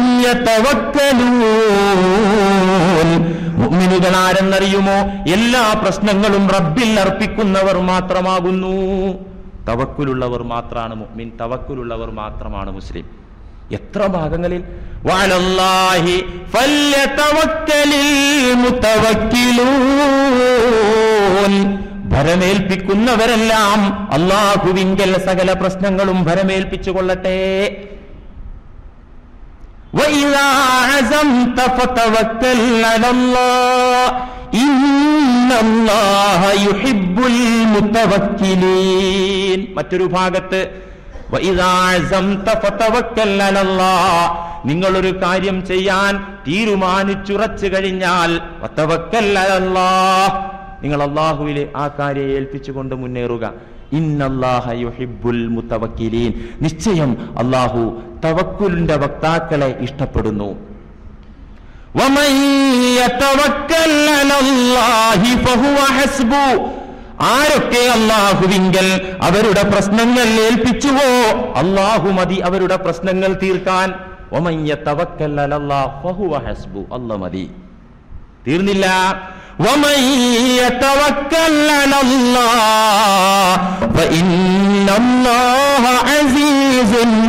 S1: യതവക്കലൂൻ." മുഅ്മിനുകൾ ആരെന്നറിയുമോ എല്ലാ പ്രശ്നങ്ങളും റബ്ബിൽ അർപ്പിക്കുന്നവർ മാത്രമാകുന്നു തവക്കുലുള്ളവർ മാത്രമാണ് മുഅ്മിൻ തവക്കുലുള്ളവർ മാത്രമാണ് മുസ്ലിം എത്ര ഭാഗങ്ങളിൽ വഅലല്ലാഹി ഫല്യതവക്കലിൽ മുതവക്കിലൂൻ ഭരമേൽപ്പിക്കുന്നവരെല്ലാം അള്ളാഹുവിങ്കൽ സകല പ്രശ്നങ്ങളും ഭരമേൽപ്പിച്ചു കൊള്ളട്ടെ وإذا عزمت فتوكل على الله إن الله يحب المتوكلين മറ്റൊരു ഭാഗത്ത് وإذا عزمت فتوكل على الله നിങ്ങളൊരു കാര്യം ചെയ്യാൻ തീരുമാനിച്ചുറച്ചു കഴിഞ്ഞാൽ വതവക്കൽ على الله നിങ്ങൾ അള്ളാഹുവിലെ ആ കാര്യം ഏൽപ്പിച്ചുകൊണ്ട് മുന്നേറുക ഇന്നല്ലാഹ യുഹിബ്ബുൽ മുതവക്കിലീൻ നിശ്ചയം അള്ളാഹു തവക്കുലിന്റെ വക്താക്കളെ ഇഷ്ടപ്പെടുന്നു ومن يتوكل على الله فهو حسبه ആരൊക്കെ അള്ളാഹുവിങ്കൽ അവരുടെ പ്രശ്നങ്ങൾ ഏൽപ്പിച്ചുവോ അള്ളാഹു മതി അവരുടെ പ്രശ്നങ്ങൾ തീർക്കാൻ ومن يتوكل على الله فهو حسبه الله മതി തീർന്നില്ല ومن يتوكل على الله فإن الله عزيز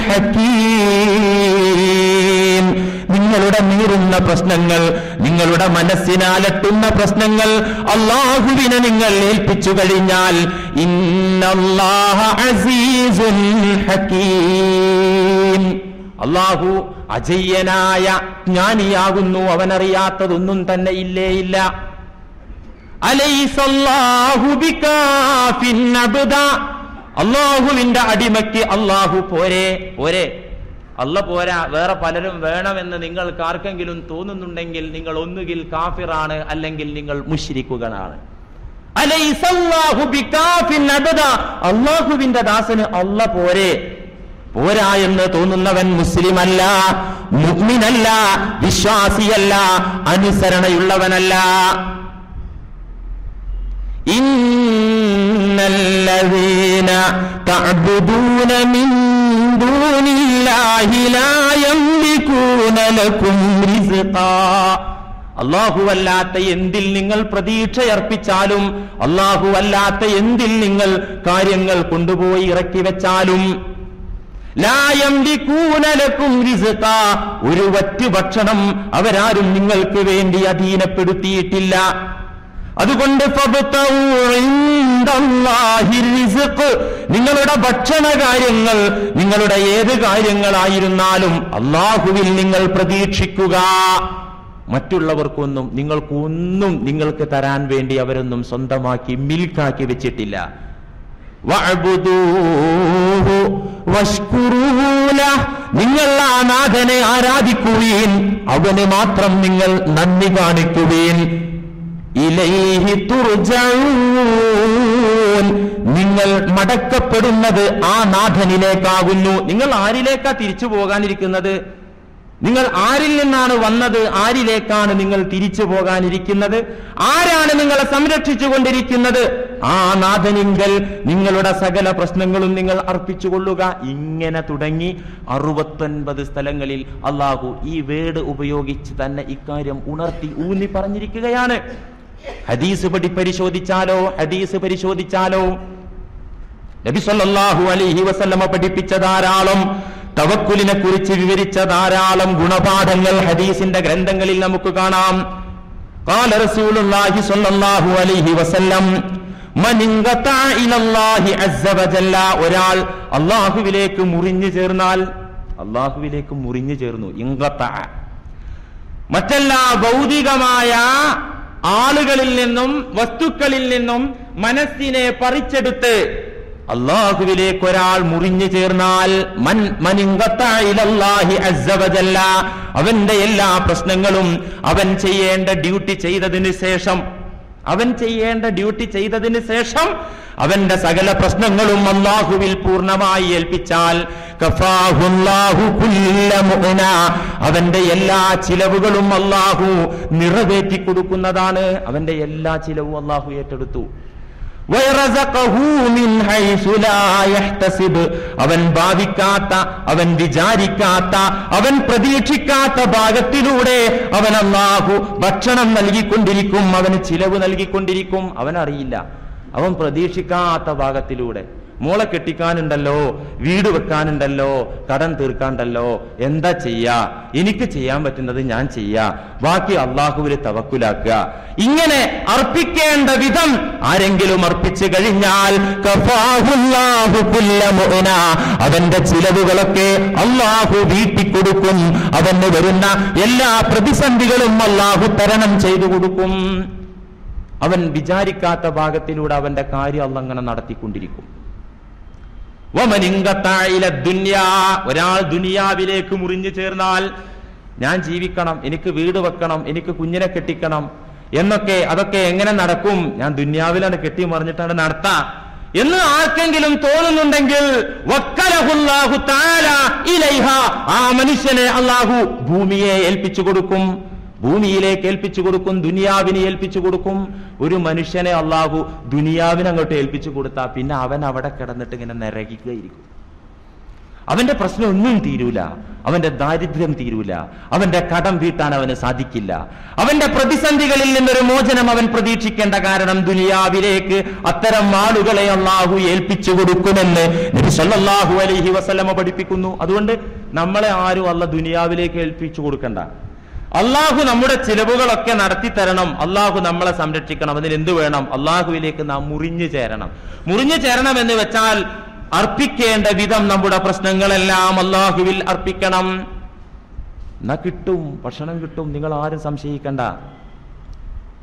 S1: حكيم നിങ്ങളുടെ നീറുന്ന പ്രശ്നങ്ങൾ നിങ്ങളുടെ മനസ്സിനാലട്ടുന്ന പ്രശ്നങ്ങൾ അള്ളാഹുവിനെ നിങ്ങൾ ഏൽപ്പിച്ചു കഴിഞ്ഞാൽ ഇന്നല്ലാഹ അസീസുൻ ഹക്കീം അള്ളാഹു അജയ്യനായ ജ്ഞാനിയാകുന്നു അവനറിയാത്തതൊന്നും തന്നെ ഇല്ലേ ഇല്ല അലൈസല്ലാഹു ബികാഫിൻ അബ്ദ അള്ളാഹുവിന്റെ അടിമയ്ക്ക് അള്ളാഹു പോരെ പോരെ അല്ല പോരാ വേറെ പലരും വേണമെന്ന് നിങ്ങൾക്ക് ആർക്കെങ്കിലും തോന്നുന്നുണ്ടെങ്കിൽ നിങ്ങൾ ഒന്നുകിൽ കാഫിറാണ് അല്ലെങ്കിൽ നിങ്ങൾ മുശ്രിക്കുകളാണ് അലൈസല്ലാഹു ബികാഫിൻ അബദ. അള്ളാഹുവിന്റെ ദാസന് അല്ല പോരെ പോരാ എന്ന് തോന്നുന്നവൻ മുസ്ലിം അല്ല മുഅ്മിനല്ല വിശ്വാസിയല്ല അനുസരണയുള്ളവനല്ല إن الذين تعبدون من دون الله لا يملكون لكم رزقا അള്ളാഹു അല്ലാത്ത എന്തിൽ നിങ്ങൾ പ്രതീക്ഷയർപ്പിച്ചാലും അള്ളാഹു അല്ലാത്ത എന്തിൽ നിങ്ങൾ കാര്യങ്ങൾ കൊണ്ടുപോയി ഇറക്കി വെച്ചാലും ലാ യംലികൂന ലക്കും റിസ്ഖാ. ഒരു വറ്റു ഭക്ഷണം അവരാരും നിങ്ങൾക്ക് വേണ്ടി അധീനപ്പെടുത്തിയിട്ടില്ല അതുകൊണ്ട് ഫബ്തഊ ഇൻദല്ലാഹി റിസ്ഖ്. നിങ്ങളുടെ ഭക്ഷണ കാര്യങ്ങൾ നിങ്ങളുടെ ഏത് കാര്യങ്ങളായിരുന്നാലും അള്ളാഹുവിൽ നിങ്ങൾ പ്രതീക്ഷിക്കുക മറ്റുള്ളവർക്കൊന്നും നിങ്ങൾക്കൊന്നും നിങ്ങൾക്ക് തരാൻ വേണ്ടി അവരൊന്നും സ്വന്തമാക്കി മിൽക്കാക്കി വെച്ചിട്ടില്ല വഅ്ബുദൂഹു വഷ്കുറൂല. നിങ്ങൾ ആ നാഥനെ ആരാധിക്കുകയും അവന് മാത്രം നിങ്ങൾ നന്ദി കാണിക്കുകയും ഇലൈഹി തുർജഊൻ നിങ്ങൾ മടക്കപ്പെടുന്നത് ആ നാഥനിലേക്കാകുന്നു നിങ്ങൾ ആരിലേക്കാ തിരിച്ചു പോകാനിരിക്കുന്നത് നിങ്ങൾ ആരിൽ നിന്നാണ് വന്നത് ആരിലേക്കാണ് നിങ്ങൾ തിരിച്ചു പോകാനിരിക്കുന്നത് ആരാണ് നിങ്ങളെ സംരക്ഷിച്ചു കൊണ്ടിരിക്കുന്നത് ആ നാഥനിങ്കൽ നിങ്ങളുടെ സകല പ്രശ്നങ്ങളും നിങ്ങൾ അർപ്പിച്ചുകൊള്ളുക ഇങ്ങനെ തുടങ്ങി അറുപത്തൊൻപത് സ്ഥലങ്ങളിൽ അള്ളാഹു ഈ വേട് ഉപയോഗിച്ച് തന്നെ ഇക്കാര്യം ഉണർത്തി ഊന്നി പറഞ്ഞിരിക്കുകയാണ് ഹദീസ് പടി പരിശോധിച്ചാലോ ഹദീസ് പരിശോധിച്ചാലോ നബി സല്ലല്ലാഹു അലൈഹി വസല്ലമ പഠിപ്പിച്ച ധാരാളം തവക്കുലിനെ കുറിച്ച് വിവരിച്ച ധാരാളം ഗുണപാഠങ്ങൾ ഹദീസിന്റെ ഗ്രന്ഥങ്ങളിൽ നമുക്ക് കാണാം قال رسول الله صلى الله عليه وسلم من انقطع الى الله عز وجل ഒരാൾ അള്ളാഹുവിലേക്ക് മുറിഞ്ഞു ചേർന്നാൽ അള്ളാഹുവിലേക്ക് മുറിഞ്ഞു ചേർന്നു ഇങ്കത്ത മറ്റെല്ലാ ഭൗതികമായ ആളുകളിൽ നിന്നും വസ്തുക്കളിൽ നിന്നും മനസ്സിനെ പറിച്ചെടുത്ത് അള്ളാഹുവിലേക്ക് ഒരാൾ മുറിഞ്ഞു ചേർന്നാൽ മൻ മനിങ്കത്ത ഇലല്ലാഹി അസ്സ വജല്ല. അവന്റെ എല്ലാ പ്രശ്നങ്ങളും അവൻ ചെയ്യേണ്ട ഡ്യൂട്ടി ചെയ്തതിന് ശേഷം അവൻ ചെയ്യേണ്ട ഡ്യൂട്ടി ചെയ്തതിന് ശേഷം അവന്റെ സകല പ്രശ്നങ്ങളും അള്ളാഹുവിൽ പൂർണ്ണമായി ഏൽപ്പിച്ചാൽ കഫാഹുല്ലാഹു കുല്ല മുഅ്ന. അവന്റെ എല്ലാ ചിലവുകളും അള്ളാഹു നിറവേറ്റി കൊടുക്കുന്നതാണ് അവന്റെ എല്ലാ ചിലവും അള്ളാഹു ഏറ്റെടുത്തു വയറസഖഹു മിൻ ഹൈസു ലാ യഹ്തസിബ്. അവൻ ഭാവിക്കാത്ത അവൻ വിചാരിക്കാത്ത അവൻ പ്രതീക്ഷിക്കാത്ത ഭാഗത്തിലൂടെ അവൻ അള്ളാഹു ഭക്ഷണം നൽകിക്കൊണ്ടിരിക്കും അവന് ചിലവ് നൽകിക്കൊണ്ടിരിക്കും അവൻ അറിയില്ല അവൻ പ്രതീക്ഷിക്കാത്ത ഭാഗത്തിലൂടെ മോളെ കെട്ടിക്കാനുണ്ടല്ലോ വീട് വെക്കാനുണ്ടല്ലോ കടം തീർക്കാണ്ടല്ലോ എന്താ ചെയ്യാ എനിക്ക് ചെയ്യാൻ പറ്റുന്നത് ഞാൻ ചെയ്യാ ബാക്കി അള്ളാഹുവിൽ തവക്കുലാക്കുക ഇങ്ങനെ അർപ്പിക്കേണ്ട വിധം ആരെങ്കിലും അർപ്പിച്ചു കഴിഞ്ഞാൽ കഫാഹുല്ലാഹു കുല്ല മുഅ്ന. അവന്റെ ചിലവുകളൊക്കെ അള്ളാഹു വീട്ടിക്കൊടുക്കും അവന് വരുന്ന എല്ലാ പ്രതിസന്ധികളും അള്ളാഹു തരണം ചെയ്തു കൊടുക്കും അവൻ വിചാരിക്കാത്ത ഭാഗത്തിലൂടെ അവന്റെ കാര്യം അള്ളങ്ങനെ നടത്തിക്കൊണ്ടിരിക്കും വമനിങ്കത്തായില ദുന്യാ ഒരാൾ ദുനിയാവിലേക്ക് മുറിഞ്ഞു ചേർന്നാൽ ഞാൻ ജീവിക്കണം എനിക്ക് വീട് വെക്കണം എനിക്ക് കുഞ്ഞിനെ കെട്ടിക്കണം എന്നൊക്കെ അതൊക്കെ എങ്ങനെ നടക്കും ഞാൻ ദുന്യാവിലാണ് കെട്ടി മറിഞ്ഞിട്ടാണ് നടത്താ എന്ന് ആർക്കെങ്കിലും തോന്നുന്നുണ്ടെങ്കിൽ വക്കലഹുല്ലാഹു തആല ഇലൈഹ ആ മനുഷ്യനെ അള്ളാഹു ഭൂമിയെ ഏൽപ്പിച്ചു കൊടുക്കും ഭൂമിയിലേക്ക് ഏൽപ്പിച്ചു കൊടുക്കും ദുനിയാവിനെ ഏൽപ്പിച്ചു കൊടുക്കും ഒരു മനുഷ്യനെ അള്ളാഹു ദുനിയാവിനെ അങ്ങോട്ട് ഏൽപ്പിച്ചു കൊടുത്താ പിന്നെ അവൻ അവിടെ കിടന്നിട്ട് ഇങ്ങനെ നിരകിക്കുകയായിരിക്കും അവന്റെ പ്രശ്നം ഒന്നും തീരൂല അവന്റെ ദാരിദ്ര്യം തീരൂല അവന്റെ കടം വീട്ടാൻ അവന് സാധിക്കില്ല അവന്റെ പ്രതിസന്ധികളിൽ നിന്നൊരു മോചനം അവൻ പ്രതീക്ഷിക്കേണ്ട കാരണം ദുനിയാവിലേക്ക് അത്തരം ആളുകളെ അള്ളാഹു ഏൽപ്പിച്ചു കൊടുക്കുമെന്ന് നബി സല്ലല്ലാഹു അലൈഹി വസല്ലമ പഠിപ്പിക്കുന്നു അതുകൊണ്ട് നമ്മളെ ആരും അല്ല ദുനിയാവിലേക്ക് ഏൽപ്പിച്ചു കൊടുക്കണ്ട അള്ളാഹു നമ്മുടെ ചിലവുകളൊക്കെ നടത്തി തരണം അള്ളാഹു നമ്മളെ സംരക്ഷിക്കണം അതിന് എന്ത് വേണം അള്ളാഹുവിലേക്ക് നാം മുറിഞ്ഞു ചേരണം മുറിഞ്ഞു ചേരണം എന്ന് വെച്ചാൽ അർപ്പിക്കേണ്ട വിധം നമ്മുടെ പ്രശ്നങ്ങളെല്ലാം അള്ളാഹുവിൽ അർപ്പിക്കണം എന്നാ കിട്ടും ഭക്ഷണം കിട്ടും നിങ്ങൾ ആരും സംശയിക്കണ്ട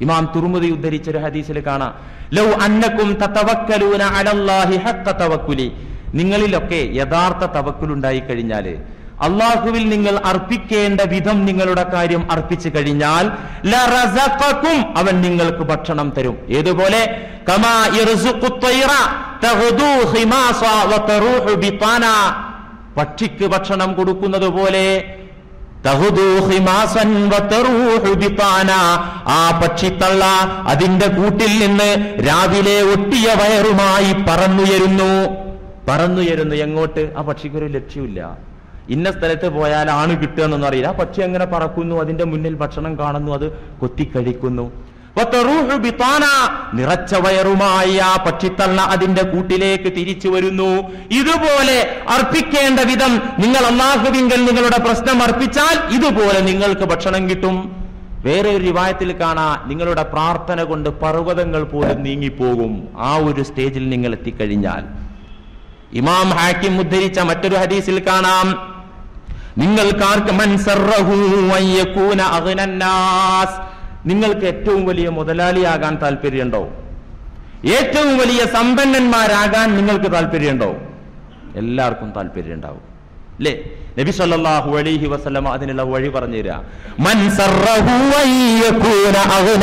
S1: ഇമാം തുർമുദി ഉദ്ധരിച്ച ഒരു ഹദീസിൽ കാണാം ലൗ അന്നക്കും തതവക്കലൂന അലല്ലാഹി ഹഖ്ക തവക്കുലി നിങ്ങളിലൊക്കെ യഥാർത്ഥ തവക്കുൽ ഉണ്ടായി കഴിഞ്ഞാല് അള്ളാഹുവിൽ നിങ്ങൾ അർപ്പിക്കേണ്ട വിധം നിങ്ങളുടെ കാര്യം അർപ്പിച്ചു കഴിഞ്ഞാൽ ലറസഖക്കും അവൻ നിങ്ങൾക്ക് ഭക്ഷണം തരും ഏതുപോലെ കമാ യർസുഖു ത്വയ്റ തഗ്ദു ഖിമാസ വതറൂഹു ബിതാന പക്ഷിക്ക് ഭക്ഷണം കൊടുക്കുന്നത് പോലെ തഹുദു ഹിമാസൻ വതറൂഹു ബിതാന. ആ പക്ഷിത്തള്ള അതിന്റെ കൂട്ടിൽ നിന്ന് രാവിലെ ഒട്ടിയ വയറുമായി പറന്നുയരുന്നു പറന്നുയരുന്നു എങ്ങോട്ട് ആ പക്ഷിക്കൊരു ലക്ഷ്യമില്ല ഇന്ന സ്ഥലത്ത് പോയാൽ ആണ് കിട്ടുക എന്നൊന്നും അറിയില്ല ആ പക്ഷി അങ്ങനെ പറക്കുന്നു അതിന്റെ മുന്നിൽ ഭക്ഷണം കാണുന്നു അത് കൊത്തിക്കഴിക്കുന്നു വതറൂഹു ബിതാന. നിറച്ച വയറുമായി ആ പക്ഷിത്തള്ള അതിന്റെ കൂട്ടിലേക്ക് തിരിച്ചു വരുന്നു ഇതുപോലെ അർപ്പിക്കേണ്ട വിധം നിങ്ങൾ അള്ളാഹുവിങ്കൽ നിങ്ങളുടെ പ്രശ്നം അർപ്പിച്ചാൽ ഇതുപോലെ നിങ്ങൾക്ക് ഭക്ഷണം കിട്ടും വേറെ ഒരു റിവായത്തിൽ കാണാ നിങ്ങളുടെ പ്രാർത്ഥന കൊണ്ട് പർവ്വതങ്ങൾ പോലും നീങ്ങിപ്പോകും ആ ഒരു സ്റ്റേജിൽ നിങ്ങൾ എത്തിക്കഴിഞ്ഞാൽ ഇമാം ഹാക്കിം ഉദ്ധരിച്ച മറ്റൊരു ഹദീസിൽ കാണാം നിങ്ങൾക്കാർക്ക് മൻ സർറഹു അൻ യകൂന അഗ്നന്നാസ് നിങ്ങൾക്ക് ഏറ്റവും വലിയ മുതലാളിയാകാൻ താല്പര്യമുണ്ടോ ഏറ്റവും വലിയ സമ്പന്നന്മാരാകാൻ നിങ്ങൾക്ക് താല്പര്യമുണ്ടോ എല്ലാവർക്കും താല്പര്യം ഉണ്ടാവും അല്ലേ നബി സല്ലല്ലാഹു അലൈഹി വസല്ലമ അതിനുള്ള വഴി പറഞ്ഞു തരാ മൻ സർറഹു അൻ യകൂന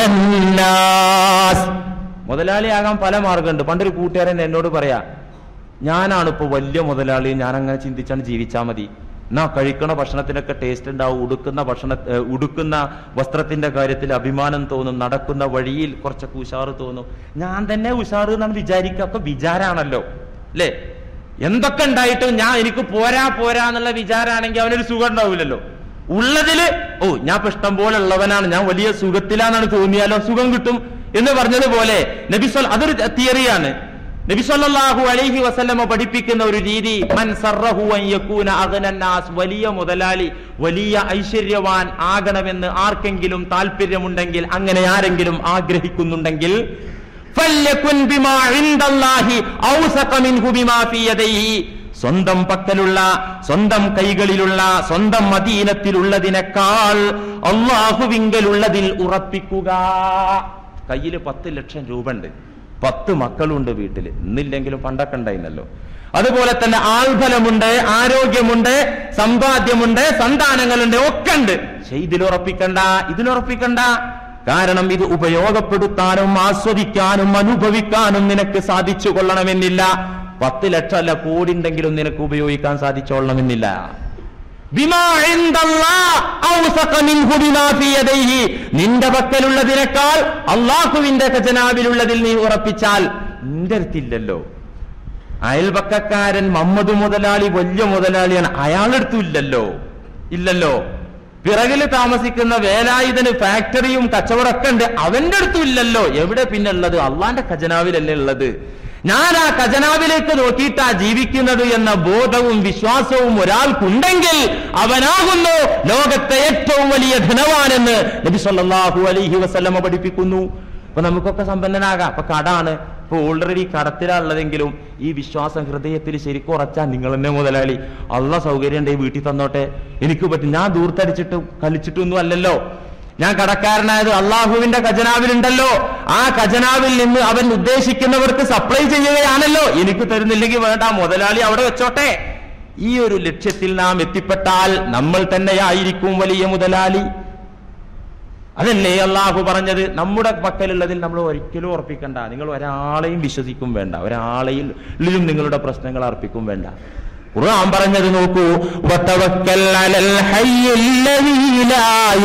S1: അഗ്നന്നാസ് മുതലാളിയാകാൻ പല മാർഗമുണ്ട് പണ്ടൊരു കൂട്ടുകാരൻ എന്നോട് പറയാ ഞാനാണ് ഇപ്പൊ വലിയ മുതലാളി ഞാൻ അങ്ങനെ ചിന്തിച്ചാണ് ജീവിച്ചാൽ മതി എന്നാ കഴിക്കണ ഭക്ഷണത്തിനൊക്കെ ടേസ്റ്റ് ഉണ്ടാവും ഉടുക്കുന്ന ഭക്ഷണ ഏഹ് ഉടുക്കുന്ന വസ്ത്രത്തിന്റെ കാര്യത്തിൽ അഭിമാനം തോന്നും നടക്കുന്ന വഴിയിൽ കുറച്ചൊക്കെ ഉഷാറ് തോന്നും ഞാൻ തന്നെ ഉഷാറ് എന്നാണ് വിചാരിക്കുക ഒക്കെ വിചാരാണല്ലോ അല്ലേ എന്തൊക്കെ ഉണ്ടായിട്ടും ഞാൻ എനിക്ക് പോരാ പോരാ എന്നുള്ള വിചാരാണെങ്കിൽ അവനൊരു സുഖം ഉണ്ടാവില്ലല്ലോ ഉള്ളതില് ഓ ഞാൻ ഇപ്പൊ ഇഷ്ടം പോലെ ഉള്ളവനാണ് ഞാൻ വലിയ സുഖത്തിലാണെന്ന് തോന്നിയാലോ സുഖം കിട്ടും എന്ന് പറഞ്ഞതുപോലെ നബിസ്വൽ അതൊരു തിയറിയാണ് നബി സല്ലല്ലാഹു അലൈഹി വസല്ലമ പഠിപ്പിക്കുന്ന ഒരു രീതി മൻ സർറഹു അൻ യകൂന അഗ്നന്നാസ് വലിയ മുതലാളി വലിയ ഐശ്വര്യവാൻ ആകണമെന്ന് ആർക്കെങ്കിലും താല്പര്യമുണ്ടെങ്കിൽ അങ്ങനെ ആരെങ്കിലും ആഗ്രഹിക്കുന്നുണ്ടെങ്കിൽ ഫല്യകുൻ ബിമാ ഇൻദല്ലാഹി ഔസഖ മിൻഹു ബിമാ ഫീ യദൈഹി സ്വന്തം പക്കലുള്ള സ്വന്തം കൈകളിലുള്ള സ്വന്തം മദീനത്തിലുള്ളതിനേക്കാൾ അള്ളാഹുവിങ്കലുള്ളതിൽ ഉറപ്പിക്കുക കയ്യിൽ പത്ത് ലക്ഷം രൂപ ഉണ്ട് പത്ത് മക്കളുണ്ട് വീട്ടിൽ ഇന്നില്ലെങ്കിലും പണ്ടൊക്കെ ഉണ്ടായിരുന്നല്ലോ അതുപോലെ തന്നെ ആൾഫലമുണ്ട് ആരോഗ്യമുണ്ട് സമ്പാദ്യമുണ്ട് സന്താനങ്ങളുണ്ട് ഒക്കെ ഉണ്ട് പക്ഷെ ഇതിലുറപ്പിക്കണ്ട ഇതിലുറപ്പിക്കണ്ട കാരണം ഇത് ഉപയോഗപ്പെടുത്താനും ആസ്വദിക്കാനും അനുഭവിക്കാനും നിനക്ക് സാധിച്ചു കൊള്ളണമെന്നില്ല പത്ത് ലക്ഷം അല്ല കോടി ഉണ്ടെങ്കിലും നിനക്ക് ഉപയോഗിക്കാൻ സാധിച്ചോളണമെന്നില്ല ബിമാ ഇൻദല്ലാഹ് ഔസഖ മിൻഹു ബിമാ ഫീ യദൈഹി. നിന്റെ പക്കലുള്ളതിനേക്കാൾ അള്ളാഹുവിന്റെ ഖജനാവിലുള്ളതിൽ നീ ഉറപ്പിച്ചാൽ നിന്റെ അടുത്തില്ലല്ലോ അയൽപക്കക്കാരൻ മമ്മദ് മുതലാളി വലിയ മുതലാളിയാണ് അയാളെടുത്തും ഇല്ലല്ലോ ഇല്ലല്ലോ പിറകിൽ താമസിക്കുന്ന വേലായുധന് ഫാക്ടറിയും കച്ചവടമൊക്കെ ഉണ്ട് അവന്റെ അടുത്തും ഇല്ലല്ലോ എവിടെ പിന്നെ ഉള്ളത് അള്ളാന്റെ ഖജനാവിലല്ലേ ഉള്ളത് ഞാൻ ആ ഖജനാവിലേക്ക് നോക്കിയിട്ടാ ജീവിക്കുന്നത് എന്ന ബോധവും വിശ്വാസവും ഒരാൾക്കുണ്ടെങ്കിൽ അവനാകുന്നു ലോകത്തെ ഏറ്റവും വലിയ ധനവാനെന്ന് നബി സല്ലല്ലാഹു അലൈഹി വസല്ലമ പഠിപ്പിക്കുന്നു അപ്പൊ നമുക്കൊക്കെ സമ്പന്നനാകാം അപ്പൊ കടാണ് ഇപ്പൊ ഓൾറെഡി കടത്തിലാണുള്ളതെങ്കിലും ഈ വിശ്വാസം ഹൃദയത്തിൽ ശരിക്കും ഉറച്ചാൽ നിങ്ങൾ തന്നെ മുതലാളി അള്ള സൗകര്യം ഉണ്ടെങ്കിൽ വീട്ടിൽ തന്നോട്ടെ എനിക്ക് പറ്റും ഞാൻ ദൂർത്തടിച്ചിട്ടും കളിച്ചിട്ടൊന്നും അല്ലല്ലോ ഞാൻ കടക്കാരനായത് അള്ളാഹുവിന്റെ ഖജനാവിലുണ്ടല്ലോ ആ ഖജനാവിൽ നിന്ന് അവൻ ഉദ്ദേശിക്കുന്നവർക്ക് സപ്ലൈ ചെയ്യുകയാണല്ലോ എനിക്ക് തരുന്നില്ലെങ്കിൽ വേണ്ട മുതലാളി അവിടെ വെച്ചോട്ടെ ഈ ഒരു ലക്ഷ്യത്തിൽ നാം എത്തിപ്പെട്ടാൽ നമ്മൾ തന്നെയായിരിക്കും വലിയ മുതലാളി അതല്ലേ അള്ളാഹു പറഞ്ഞത് നമ്മുടെ പക്കലുള്ളതിൽ നമ്മൾ ഒരിക്കലും ഉറപ്പിക്കണ്ട നിങ്ങൾ ഒരാളെയും വിശ്വസിക്കും വേണ്ട ഒരാളെയും നിങ്ങളുടെ പ്രശ്നങ്ങൾ അർപ്പിക്കും വേണ്ട ഖുർആൻ പറഞ്ഞത് നോക്കൂ വതവക്കൽ അലൽ ഹയ്യില്ലദീ ലാ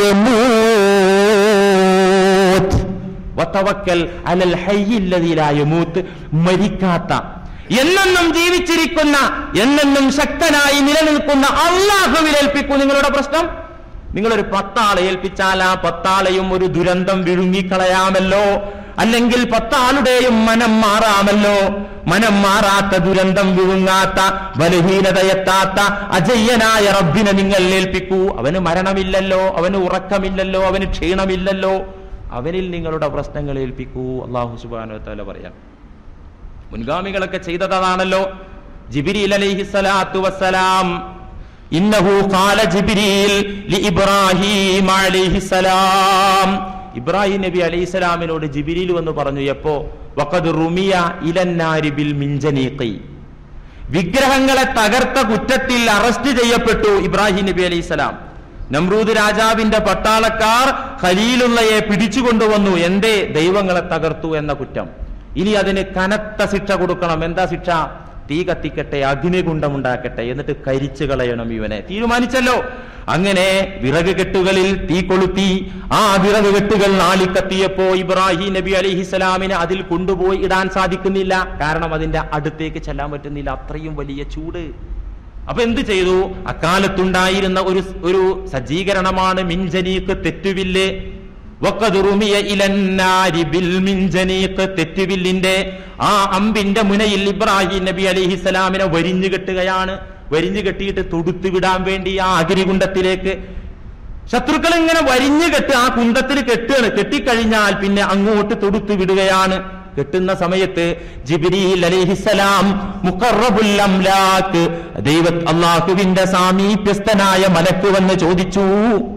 S1: യമൂത്ത് വതവക്കൽ അലൽ ഹയ്യില്ലദീ ലാ യമൂത്ത് മരിക്കാത്ത എന്നെന്നും ജീവിച്ചിരിക്കുന്ന എന്നെന്നും ശക്തനായി നിലനിൽക്കുന്ന അള്ളാഹുവിൽ ഏൽപ്പിക്കൂ നിങ്ങളുടെ പ്രശ്നം നിങ്ങളൊരു പത്താളെ ഏൽപ്പിച്ചാൽ ആ പത്താളെയും ഒരു ദുരന്തം വിഴുങ്ങിക്കളയാമല്ലോ അല്ലെങ്കിൽ പത്താളുടെയും മനം മാറാമല്ലോ മനം മാറാത്ത ദുരന്തം വിഴുങ്ങാത്ത ബലഹീനതയെത്താത്ത അജയ്യനായ റബ്ബിനെ നിങ്ങൾ ഏൽപ്പിക്കൂ അവന് മരണമില്ലല്ലോ അവന് ഉറക്കമില്ലല്ലോ അവന് ക്ഷീണമില്ലല്ലോ അവനിൽ നിങ്ങളുടെ പ്രശ്നങ്ങൾ ഏൽപ്പിക്കൂ അള്ളാഹു സുബാനോ തല പറയാം മുൻഗാമികളൊക്കെ ചെയ്തതാണല്ലോ ജിബിരിൽ അലൈഹിസ്സലാത്തു വസ്സലാം ഇന്നഹു ഖാല ജിബ്രീൽ ലിഇബ്രാഹീം അലൈഹിസ്സലാം ഇബ്രാഹിം നബി അലൈഹി സ്വലാമിനോട് ജിബിരിൽ വന്ന് പറഞ്ഞു എപ്പോ വഖദ് റുമിയ ഇലന്നാരി ബിൽ മിൻജനീഖി വിഗ്രഹങ്ങളെ തകർത്ത കുറ്റത്തിൽ അറസ്റ്റ് ചെയ്യപ്പെട്ടു ഇബ്രാഹിം നബി അലൈഹി സ്വലാം നമ്രൂദ് രാജാവിന്റെ പട്ടാളക്കാർ ഖലീലുള്ളയെ പിടിച്ചുകൊണ്ടുവന്നു എന്തേ ദൈവങ്ങളെ തകർത്തു എന്ന കുറ്റം ഇനി അതിന് കനത്ത ശിക്ഷ കൊടുക്കണം എന്താ ശിക്ഷ തീ കത്തിക്കട്ടെ അഗ്നികുണ്ഡമുണ്ടാക്കട്ടെ എന്നിട്ട് കരിച്ചു കളയണം ഇവനെ തീരുമാനിച്ചല്ലോ അങ്ങനെ വിറക് കെട്ടുകളിൽ തീ കൊളുത്തി ആ വിറക് കെട്ടുകൾ നാളിക്കത്തിയപ്പോ ഇബ്രാഹിം നബി അലിഹിസ്സലാമിനെ അതിൽ കൊണ്ടുപോയി ഇടാൻ സാധിക്കുന്നില്ല കാരണം അതിന്റെ അടുത്തേക്ക് ചെല്ലാൻ പറ്റുന്നില്ല അത്രയും വലിയ ചൂട് അപ്പൊ എന്ത് ചെയ്തു അക്കാലത്തുണ്ടായിരുന്ന ഒരു ഒരു സജ്ജീകരണമാണ് മിൻജനീക്ക് തെറ്റുവില്ല് വഖദുറുമിയ ഇലന്നാരി ബിൽ മിൻജനീക്ക് തെറ്റുവില്ലിന്റെ ആ അമ്പിന്റെ മുനയിൽ ഇബ്രാഹിം നബി അലിഹിസ്സലാമിനെ വരിഞ്ഞു കെട്ടുകയാണ് വരിഞ്ഞു കെട്ടിയിട്ട് തൊടുത്തു വിടാൻ വേണ്ടി ആ അഗ്നികുണ്ടത്തിലേക്ക് ശത്രുക്കൾ ഇങ്ങനെ വരിഞ്ഞു കെട്ട് ആ കുന്തത്തിൽ കെട്ടുകയാണ് കെട്ടിക്കഴിഞ്ഞാൽ പിന്നെ അങ്ങോട്ട് തൊടുത്തു വിടുകയാണ് കെട്ടുന്ന സമയത്ത് ജിബിരിൽ അലിഹിസലാം മുഖറബുൽ അംലാക്ക് ദൈവ അള്ളാഹുവിന്റെ സാമീപ്യസ്ഥനായ മലക്ക് വന്ന് ചോദിച്ചു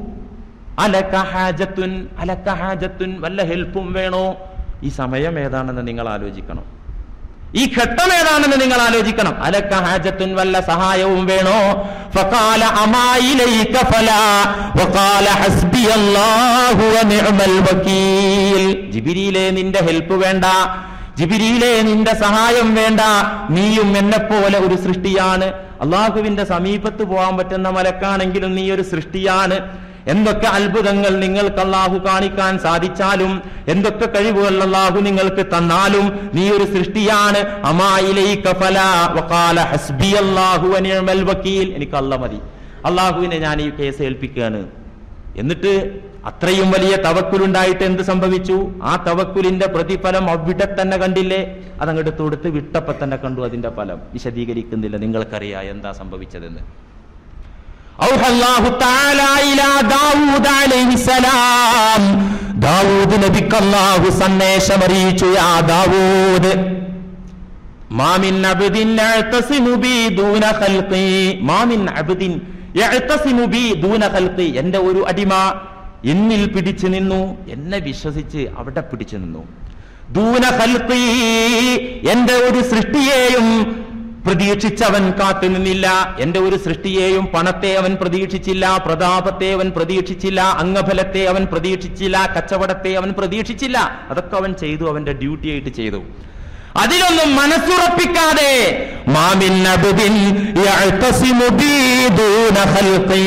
S1: അലക്ക ഹാജത്തുൻ അലക്ക ഹാജത്തുൻ വല്ല ഹെൽപ്പും വേണോ ഈ സമയം ഏതാണെന്ന് നിങ്ങൾ ആലോചിക്കണം ഈ ഘട്ടം ഏതാണെന്ന് നിങ്ങൾ ആലോചിക്കണം അലക്ക ഹാജത്തുൻ വല്ല സഹായവും വേണോ ഫഖാല അമായിലൈക ഫലാ വഖാല ഹസ്ബിയല്ലാഹു വനിഅമൽ വകീൽ ജിബിരിയിലെ നിന്റെ ഹെൽപ്പ് വേണ്ട ജിബിരിയിലെ നിന്റെ സഹായം വേണ്ട നീയും എന്നെ പോലെ ഒരു സൃഷ്ടിയാണ് അള്ളാഹുവിന്റെ സമീപത്ത് പോകാൻ പറ്റുന്ന മലക്കാണെങ്കിലും നീ ഒരു സൃഷ്ടിയാണ് എന്തൊക്കെ അത്ഭുതങ്ങൾ നിങ്ങൾക്ക് അള്ളാഹു കാണിക്കാൻ സാധിച്ചാലും എന്തൊക്കെ കഴിവുകൾ അള്ളാഹു നിങ്ങൾക്ക് തന്നാലും നീ ഒരു സൃഷ്ടിയാണ് അമായിലൈക ഫലാ വഖാല ഹസ്ബിയല്ലാഹു വനിഅമൽ വകീൽ എനിക്ക് അല്ല മതി അള്ളാഹുവിനെ ഞാൻ ഈ കേസ് ഏൽപ്പിക്കുകയാണ് എന്നിട്ട് അത്രയും വലിയ തവക്കുലുണ്ടായിട്ട് എന്ത് സംഭവിച്ചു ആ തവക്കുലിന്റെ പ്രതിഫലം അവിടെ തന്നെ കണ്ടില്ലേ അതങ്ങോട്ട് തൊടുത്ത് വിട്ടപ്പോ തന്നെ കണ്ടു അതിന്റെ ഫലം വിശദീകരിക്കുന്നില്ല നിങ്ങൾക്കറിയാം എന്താ സംഭവിച്ചതെന്ന് ഔഹല്ലാഹു തആല ഇലാ ദാവൂദ് അലൈഹിസ്സലാം ദാവൂദ് നബിക്ക് അല്ലാഹു സന്ദേശം അറിയിച്ചു യാ ദാവൂദ് മാമിൻ അബ്ദിൻ യഅ്തസിമു ബി ദൂന ഖൽഖി മാമിൻ അബ്ദിൻ യഅ്തസിമു ബി ദൂന ഖൽഖി എന്റെ ഒരു അടിമ എന്നിൽ പിടിച്ചു നിന്നു എന്നെ വിശ്വസിച്ച് അവിടെ പിടിച്ചു നിന്നു ദൂന ഖൽഖി എന്റെ ഒരു സൃഷ്ടിയെയും പ്രതീക്ഷിച്ചവൻ കാത്തുനിന്നില്ല എന്റെ ഒരു സൃഷ്ടിയെയും പണത്തെ അവൻ പ്രതീക്ഷിച്ചില്ല പ്രതാപത്തെ അവൻ പ്രതീക്ഷിച്ചില്ല അംഗഫലത്തെ അവൻ പ്രതീക്ഷിച്ചില്ല കച്ചവടത്തെ അവൻ പ്രതീക്ഷിച്ചില്ല അതൊക്കെ അവൻ ചെയ്തു അവന്റെ ഡ്യൂട്ടി ആയിട്ട് ചെയ്തു അതിലൊന്നും മനസ്സുറപ്പിക്കാതെ മാമിൻ അബ്ദിൻ യഅ്തസിമു ബി ദൂന ഖൽഖി.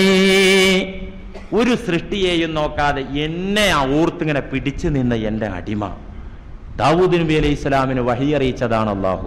S1: ഒരു സൃഷ്ടിയെയും നോക്കാതെ എന്നെ ആ ഓർത്തിങ്ങനെ പിടിച്ചു നിന്ന എന്റെ അടിമ ദാവൂദ് നബി അലൈഹി ഇസ്ലാമിന് വഹിയറിയിച്ചതാണ് അള്ളാഹു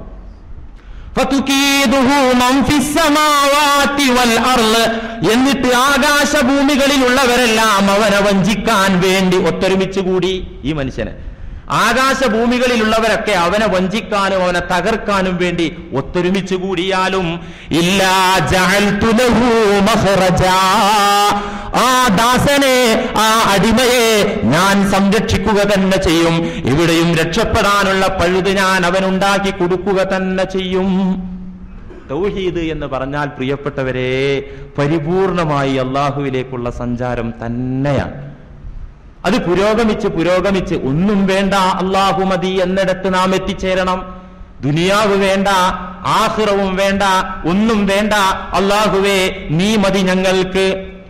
S1: ഫതുകീദുഹു മൻ ഫിസ്സമാവാതി വൽ അർള് എന്നിട്ട് ആകാശഭൂമികളിലുള്ളവരെല്ലാം അവനെ വഞ്ചിക്കാൻ വേണ്ടി ഒത്തൊരുമിച്ച് കൂടി ഈ മനുഷ്യന് ആകാശഭൂമികളിലുള്ളവരൊക്കെ അവനെ വഞ്ചിക്കാനും അവനെ തകർക്കാനും വേണ്ടി ഒത്തൊരുമിച്ച് കൂടിയാലും ഇല്ലാ ജഅൽതു ലഹു മഖ്റജാ ആ ദാസനെ ആ അടിമയെ ഞാൻ സംരക്ഷിക്കുക തന്നെ ചെയ്യും ഇവിടെയും രക്ഷപ്പെടാനുള്ള പഴുത് ഞാൻ അവനുണ്ടാക്കി കൊടുക്കുക തന്നെ ചെയ്യും തൗഹീദ് എന്ന് പറഞ്ഞാൽ പ്രിയപ്പെട്ടവരെ പരിപൂർണമായി അള്ളാഹുവിലേക്കുള്ള സഞ്ചാരം തന്നെയാണ് അത് പുരോഗമിച്ച് പുരോഗമിച്ച് ഒന്നും വേണ്ട അള്ളാഹു മതി എന്നിടത്ത് നാം എത്തിച്ചേരണം ദുനിയാവ് വേണ്ട ആഹ്റവും വേണ്ട ഒന്നും വേണ്ട അള്ളാഹുവേ നീ മതി ഞങ്ങൾക്ക്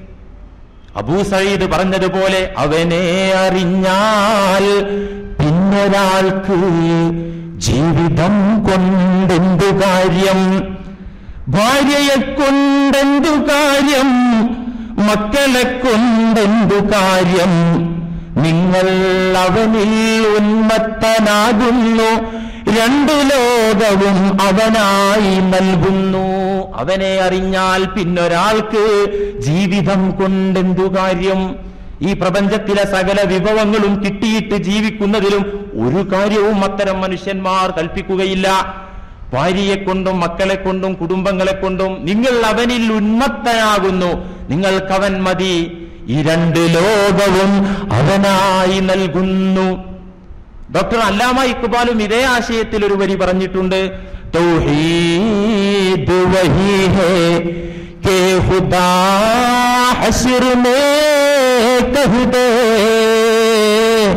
S1: അബൂ സയ്യിദ് പറഞ്ഞതുപോലെ അവനെ അറിഞ്ഞാൽ പിന്നൊരാൾക്ക് ജീവിതം കൊണ്ടെന്തു കാര്യം ഭാര്യയെ കൊണ്ടെന്തു കാര്യം മക്കളെ കൊണ്ടെന്തു കാര്യം നിങ്ങൾ അവനിൽ ഉന്മത്തനാകുന്നു രണ്ടു ലോകവും അവനായി നൽകുന്നു അവനെ അറിഞ്ഞാൽ പിന്നൊരാൾക്ക് ജീവിതം കൊണ്ടെന്തു കാര്യം ഈ പ്രപഞ്ചത്തിലെ സകല വിഭവങ്ങളും കിട്ടിയിട്ട് ജീവിക്കുന്നതിലും ഒരു കാര്യവും അത്തരം മനുഷ്യന്മാർ കൽപ്പിക്കുകയില്ല ഭാര്യയെ കൊണ്ടും മക്കളെ കൊണ്ടും കുടുംബങ്ങളെ കൊണ്ടും നിങ്ങൾ അവനിൽ ഉന്മത്തനാകുന്നു നിങ്ങൾക്കവൻ മതി ഈ രണ്ട് ലോകവും അവനായി നൽകുന്നു ഡോക്ടർ അല്ലാമ ഇക്ബാലും ഇതേ ആശയത്തിൽ ഒരു വരി പറഞ്ഞിട്ടുണ്ട് തൗഹീദ് വഹി ഹേ കെ ഖുദാ ഹശ്ർ മേ കഹ് ദേ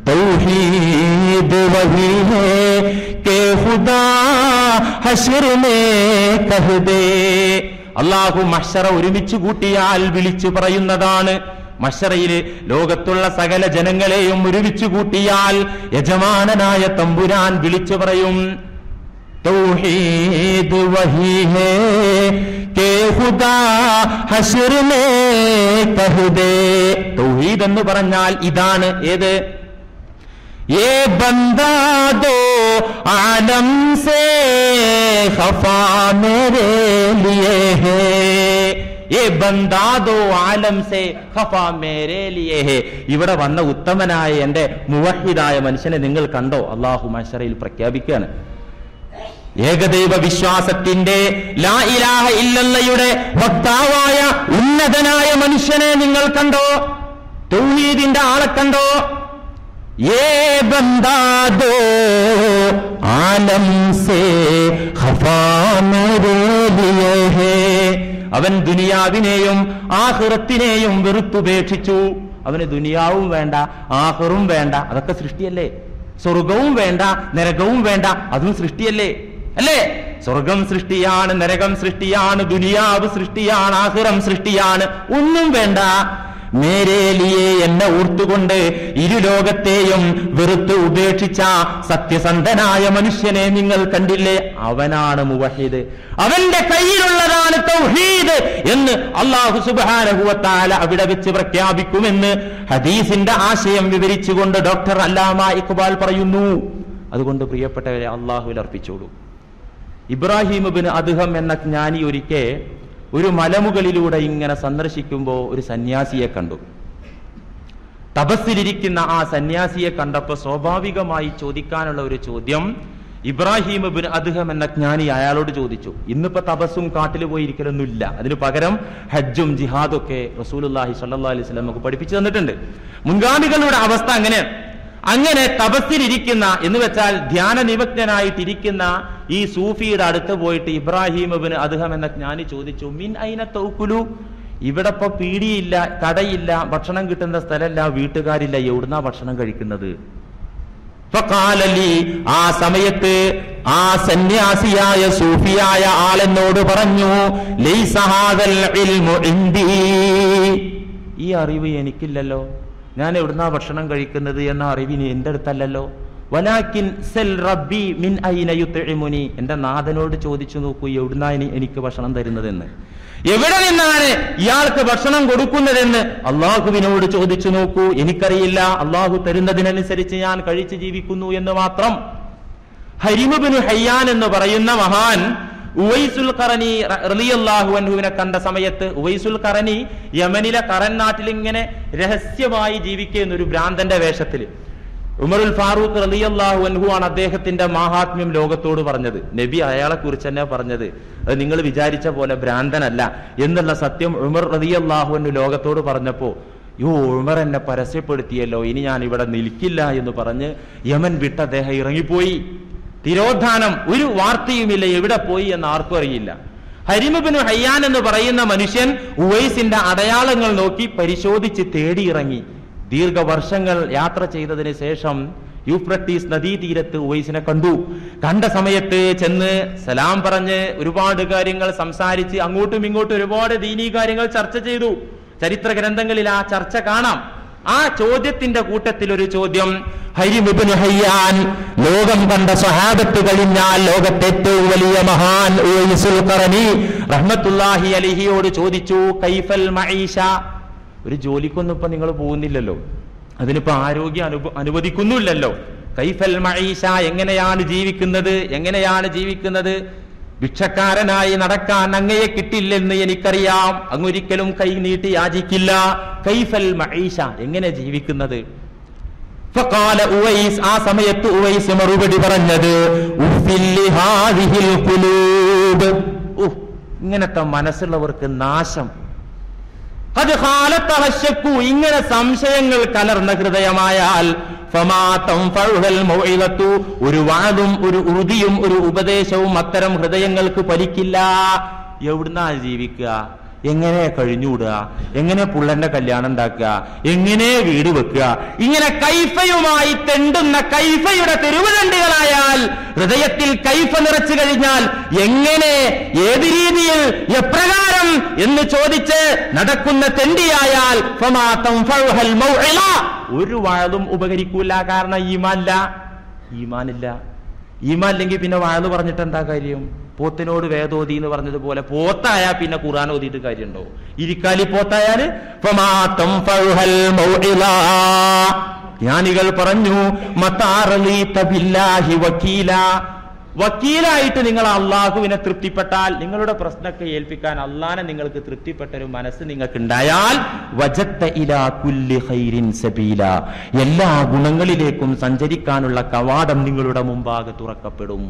S1: तौहीद वही है के खुदा हशर में कह दे അള്ളാഹു മഷറ ഒരുമിച്ച് കൂട്ടിയാൽ വിളിച്ചു പറയുന്നതാണ് മഷറയില് ലോകത്തുള്ള സകല ജനങ്ങളെയും ഒരുമിച്ച് കൂട്ടിയാൽ യജമാനനായ തമ്പുരാൻ വിളിച്ചു പറയും തൗഹീദ് വഹി ഹേ കേ ഖുദാ ഹശ്ർ മേ കഹ് ദേ തൗഹീദ് എന്ന് പറഞ്ഞാൽ ഇതാണ് ഏത് ये बंदा दो आलम से खफा मेरे लिए है ये बंदा दो ആലം സേ ഖഫ മേരെ ലിയേ ഹേ ഇവിടെ വന്ന ഉത്തമനായ എന്റെ മുവഹിദായ മനുഷ്യനെ നിങ്ങൾ കണ്ടോ അള്ളാഹു മഷറയിൽ പ്രഖ്യാപിക്കുകയാണ് ഏകദൈവ വിശ്വാസത്തിന്റെ ലാ ഇലാഹ ഇല്ലല്ലയുടെ വക്താവായ ഉന്നതനായ മനുഷ്യനെ നിങ്ങൾ കണ്ടോ തൗഹീദിന്റെ ആളെ കണ്ടോ ये बंदा दो आलम से खफा मेरे लिए है അവൻ ദുനിയാവിനെയും ആഹ്റത്തിനെയും വെറുത്തുപേക്ഷിച്ചു അവന് ദുനിയാവും വേണ്ട ആഹ്റും വേണ്ട അതൊക്കെ സൃഷ്ടിയല്ലേ സ്വർഗവും വേണ്ട നരകവും വേണ്ട അതും സൃഷ്ടിയല്ലേ അല്ലേ സ്വർഗം സൃഷ്ടിയാണ് നരകം സൃഷ്ടിയാണ് ദുനിയാവ് സൃഷ്ടിയാണ് ആഹ്റം സൃഷ്ടിയാണ് ഒന്നും വേണ്ട മേരേലിയെ എന്നെ ഓർത്തുകൊണ്ട് ഇരുലോകത്തെയും വെറുത്ത് ഉപേക്ഷിച്ച സത്യസന്ധനായ മനുഷ്യനെ നിങ്ങൾ കണ്ടില്ലേ അവനാണ് മുവഹീദ് അവന്റെ കയ്യിലുള്ളതാണ് തൗഹീദ് എന്ന് അള്ളാഹു സുബാനഹുവത്താല അവിടെ വെച്ച് പ്രഖ്യാപിക്കുമെന്ന് ഹദീസിന്റെ ആശയം വിവരിച്ചുകൊണ്ട് ഡോക്ടർ അല്ലാമ ഇക്ബാൽ പറയുന്നു അതുകൊണ്ട് പ്രിയപ്പെട്ടവരെ അള്ളാഹുവിൽ അർപ്പിച്ചോളൂ ഇബ്രാഹിം ബിൻ അദ്ഹം എന്ന ജ്ഞാനി ഒരിക്കൽ ഒരു മലമുകളിലൂടെ ഇങ്ങനെ സന്ദർശിക്കുമ്പോൾ ഒരു സന്യാസിയെ കണ്ടു തപസ്സിലിരിക്കുന്ന ആ സന്യാസിയെ കണ്ടപ്പോൾ സ്വാഭാവികമായി ചോദിക്കാനുള്ള ഒരു ചോദ്യം ഇബ്രാഹിം ബിൻ അദ്ഹം എന്ന ജ്ഞാനി അയാളോട് ചോദിച്ചു ഇന്നിപ്പോ തപസ്സും കാട്ടിൽ പോയി ഇരിക്കലൊന്നുമില്ല അതിന് പകരം ഹജ്ജും ജിഹാദും ഒക്കെ റസൂലുല്ലാഹി സല്ലാ അലൈഹി സ്വലം നമുക്ക് പഠിപ്പിച്ചു തന്നിട്ടുണ്ട് മുൻഗാമികളുടെ അവസ്ഥ അങ്ങനെയാണ് അങ്ങനെ തപസ്സിലിരിക്കുന്ന എന്ന് വെച്ചാൽ ധ്യാന നിമഗ്നനായിട്ടിരിക്കുന്ന ഈ സൂഫിയുടെ അടുത്ത് പോയിട്ട് ഇബ്രാഹിം ബിൻ അദ്ഹം എന്ന ജ്ഞാനി ചോദിച്ചു മിൻ അയിന തൗക്കുലു ഇവിടെ ഇപ്പൊ പീടിയില്ല കടയില്ല ഭക്ഷണം കിട്ടുന്ന സ്ഥലമല്ല വീട്ടുകാരില്ല എവിടുന്നാ ഭക്ഷണം കഴിക്കുന്നത് ഫഖാലലി ആ സമയത്ത് ആ സന്യാസിയായ സൂഫിയായ ആളെന്നോട് പറഞ്ഞു ലൈസ ഹാദൽ ഇൽമു ഇൻദി ഈ അറിവ് എനിക്കില്ലല്ലോ ഞാൻ എവിടുന്നാ ഭക്ഷണം കഴിക്കുന്നത് എന്ന അറിവിന് എന്റെ അടുത്തല്ലല്ലോ വലാക്കിൻ സെൽ റബ്ബി മിൻ ഐന യുത്ഇമുനി എന്റെ നാഥനോട് ചോദിച്ചു നോക്കൂ എവിടുന്നാ ഇനി എനിക്ക് ഭക്ഷണം തരുന്നതെന്ന് എവിടെ നിന്നാണ് ഇയാൾക്ക് ഭക്ഷണം കൊടുക്കുന്നതെന്ന് അള്ളാഹുവിനോട് ചോദിച്ചു നോക്കൂ എനിക്കറിയില്ല അള്ളാഹു തരുന്നതിനനുസരിച്ച് ഞാൻ കഴിച്ചു ജീവിക്കുന്നു എന്ന് മാത്രം ഹരിമുബിനു ഹയ്യാൻ എന്ന് പറയുന്ന മഹാൻ ഉവൈസുൽ കറനി റലിയല്ലാഹു അൻഹുവിനെ കണ്ട സമയത്ത് ഉവൈസുൽ കറനി യമനിലെ കറൻ നാട്ടിൽ ഇങ്ങനെ രഹസ്യമായി ജീവിക്കുന്ന ഒരു ഭ്രാന്തന്റെ വേഷത്തിൽ ഉമറുൽ ഫാറൂഖ് റലിയല്ലാഹു അൻഹു ആണ് അദ്ദേഹത്തിന്റെ മാഹാത്മ്യം ലോകത്തോട് പറഞ്ഞത് നബി അയാളെ കുറിച്ച് തന്നെ പറഞ്ഞത് അത് നിങ്ങൾ വിചാരിച്ച പോലെ ഭ്രാന്തനല്ല എന്നുള്ള സത്യം ഉമർ റലിയല്ലാഹു അൻഹു ലോകത്തോട് പറഞ്ഞപ്പോ യോ ഉമർ എന്നെ പരസ്യപ്പെടുത്തിയല്ലോ ഇനി ഞാൻ ഇവിടെ നിൽക്കില്ല എന്ന് പറഞ്ഞ് യമൻ വിട്ട് അദ്ദേഹം ഇറങ്ങിപ്പോയി തിരോധാനം ഒരു വാർത്തയുമില്ല എവിടെ പോയി എന്ന് ആർക്കും അറിയില്ല ഹരിമുബിനു ഹയ്യാൻ എന്ന് പറയുന്ന മനുഷ്യൻ ഉവൈസിന്റെ അടയാളങ്ങൾ നോക്കി പരിശോധിച്ച് തേടിയിറങ്ങി ദീർഘവർഷങ്ങൾ യാത്ര ചെയ്തതിന് ശേഷം യൂഫ്രട്ടീസ് നദീതീരത്ത് ഉവൈസിനെ കണ്ടു കണ്ട സമയത്ത് ചെന്ന് സലാം പറഞ്ഞ് ഒരുപാട് കാര്യങ്ങൾ സംസാരിച്ച് അങ്ങോട്ടും ഇങ്ങോട്ടും ഒരുപാട് ദീനീ കാര്യങ്ങൾ ചർച്ച ചെയ്തു ചരിത്ര ഗ്രന്ഥങ്ങളിൽ ആ ചർച്ച കാണാം ആ ചോദ്യത്തിന്റെ കൂട്ടത്തിൽ ഒരു ചോദ്യം ഹരിമുബിന് ഹയ്യാൻ ലോകം കണ്ട സ്വഹാബത്ത് കഴിഞ്ഞാൽ ലോകത്തെ ഏറ്റവും വലിയ മഹാൻ ഉവൈസുൽ ഖറനി റഹ്മത്തുല്ലാഹി അലിഹിയോട് ചോദിച്ചു കൈഫൽ മഈഷ ഒരു ജോലിക്കൊന്നും ഇപ്പൊ നിങ്ങൾ പോകുന്നില്ലല്ലോ അതിനിപ്പോ ആരോഗ്യം അനുഭ അനുവദിക്കുന്നില്ലല്ലോ കൈഫൽ മഈഷ എങ്ങനെയാണ് ജീവിക്കുന്നത് എങ്ങനെയാണ് ജീവിക്കുന്നത് ഭിക്ഷക്കാരനായി നടക്കാൻ അങ്ങയെ കിട്ടില്ലെന്ന് എനിക്കറിയാം അങ്ങൊരിക്കലും കൈ നീട്ടി യാചിക്കില്ല കൈഫൽ മഈഷ എങ്ങനെ ജീവിക്കുന്നത് ഫഖാല ഉവൈസ് ആ സമയത്ത് ഉവൈസ് മറുപടി പറഞ്ഞത് ഉഫ്ഫിൽ ലിഹാദിഹിൽ ഖുലൂബ് ഉഹ്, ഇങ്ങനത്തെ മനസ്സുള്ളവർക്ക് നാശം അത് ഹാലത്തവശക്കു ഇങ്ങനെ സംശയങ്ങൾ കലർന്ന ഹൃദയമായാൽ ഫമാതം ഫഴുഹൽ മൗഇദത്തു ഒരു വാതും ഒരു ഉറുതിയും ഒരു ഉപദേശവും അത്തരം ഹൃദയങ്ങൾക്ക് ഫലിക്കില്ല എവിടുന്നാ ജീവിക്കുക എങ്ങനെ കഴിഞ്ഞുകൂടുക എങ്ങനെ പുള്ളന്റെ കല്യാണം ഉണ്ടാക്കുക എങ്ങനെ വീട് വെക്കുക ഇങ്ങനെ കൈഫയുമായി തെണ്ടുന്ന കൈഫയുടെ തെരുവുതണ്ടുകളായാൽ ഹൃദയത്തിൽ കൈഫ നിറച്ചു കഴിഞ്ഞാൽ എങ്ങനെ ഏത് രീതിയിൽ എപ്രകാരം എന്ന് ചോദിച്ച് നടക്കുന്ന തെണ്ടിയായാൽ ഫമാ തൻഫഉഹൽ മൗഇള. ഒരു വാഴതും ഉപകരിക്കൂല കാരണം ഈമാനില്ല ഈമാനില്ല ഈമാൻ ഇല്ലെങ്കിൽ പിന്നെ വാഴന്ന് പറഞ്ഞിട്ട് എന്താ കാര്യം പോത്തിനോട് വേദോതി എന്ന് പറഞ്ഞതുപോലെ പോത്തായാ പിന്നെ ഖുർആൻ ഓതിയിട്ട് കാര്യമുണ്ടോ ഇരിക്കാലി പോത്തായാല് ഫമാ തൻഫഉഹൽ മൗഇള. ജ്ഞാനികൾ പറഞ്ഞു മത്താറലീത ബില്ലാഹി വക്കീല വക്കീലായിട്ട് നിങ്ങൾ അള്ളാഹുവിനെ തൃപ്തിപ്പെട്ടാൽ നിങ്ങളുടെ പ്രശ്നമൊക്കെ ഏൽപ്പിക്കാൻ അള്ളാനെ നിങ്ങൾക്ക് തൃപ്തിപ്പെട്ട ഒരു മനസ്സ് നിങ്ങൾക്ക് ഉണ്ടായാൽ വജത്ത ഇലാ കുല്ലി ഖൈരിൻ സബീല എല്ലാ ഗുണങ്ങളിലേക്കും സഞ്ചരിക്കാനുള്ള കവാടം നിങ്ങളുടെ മുമ്പാകെ തുറക്കപ്പെടും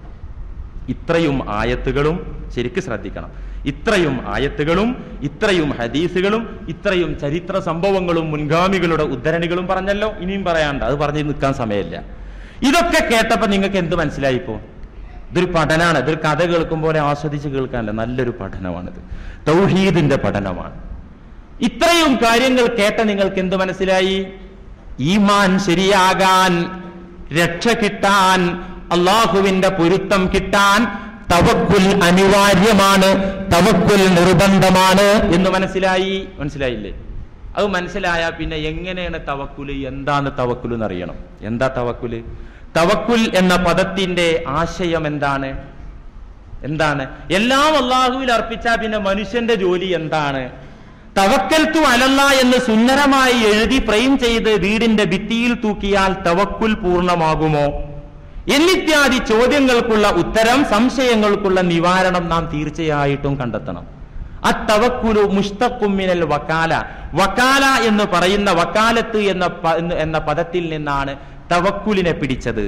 S1: ഇത്രയും ആയത്തുകളും ശരിക്ക് ശ്രദ്ധിക്കണം ഇത്രയും ആയത്തുകളും ഇത്രയും ഹദീസുകളും ഇത്രയും ചരിത്ര സംഭവങ്ങളും മുൻഗാമികളുടെ ഉദ്ധരണികളും പറഞ്ഞല്ലോ ഇനിയും പറയാണ്ട് അത് പറഞ്ഞ് നിൽക്കാൻ സമയമില്ല ഇതൊക്കെ കേട്ടപ്പോ നിങ്ങൾക്ക് എന്ത് മനസ്സിലായിപ്പോ ഇതൊരു പഠനമാണ് ഇതൊരു കഥ കേൾക്കും പോലെ ആസ്വദിച്ച് കേൾക്കാനല്ല നല്ലൊരു പഠനമാണിത് തൗഹീദിന്റെ പഠനമാണ് ഇത്രയും കാര്യങ്ങൾ കേട്ട നിങ്ങൾക്ക് എന്ത് മനസ്സിലായി ഈമാൻ ശരിയാകാൻ രക്ഷ കിട്ടാൻ അള്ളാഹുവിന്റെ പൊരുത്തം കിട്ടാൻ തവക്കുൽ അനിവാര്യമാണ് തവക്കുൽ നിർബന്ധമാണ് എന്ന് മനസ്സിലായി മനസ്സിലായില്ലേ അത് മനസ്സിലായാൽ പിന്നെ എങ്ങനെയാണ് തവക്കുല് എന്താണ് തവക്കുൽ എന്ന് അറിയണം എന്താ തവക്കുല് തവക്കുൽ എന്ന പദത്തിന്റെ ആശയം എന്താണ് എന്താണ് എല്ലാം അള്ളാഹുവിൽ അർപ്പിച്ചാൽ പിന്നെ മനുഷ്യന്റെ ജോലി എന്താണ് തവക്കൽത്തു അലല്ല എന്ന് സുന്ദരമായി എഴുതി ഫ്രെയിം ചെയ്ത് വീടിന്റെ ഭിത്തിയിൽ തൂക്കിയാൽ തവക്കുൽ പൂർണ്ണമാകുമോ എന്നിത്യാദി ചോദ്യങ്ങൾക്കുള്ള ഉത്തരം സംശയങ്ങൾക്കുള്ള നിവാരണം നാം തീർച്ചയായിട്ടും കണ്ടെത്തണം അത്തവക്കുലു മുസ്തഖുമിനൽ വക്കാല വക്കാല എന്ന് പറയുന്ന വക്കാലത്ത് എന്ന പ- എന്ന് എന്ന പദത്തിൽ നിന്നാണ് തവക്കുലിനെ പിടിച്ചത്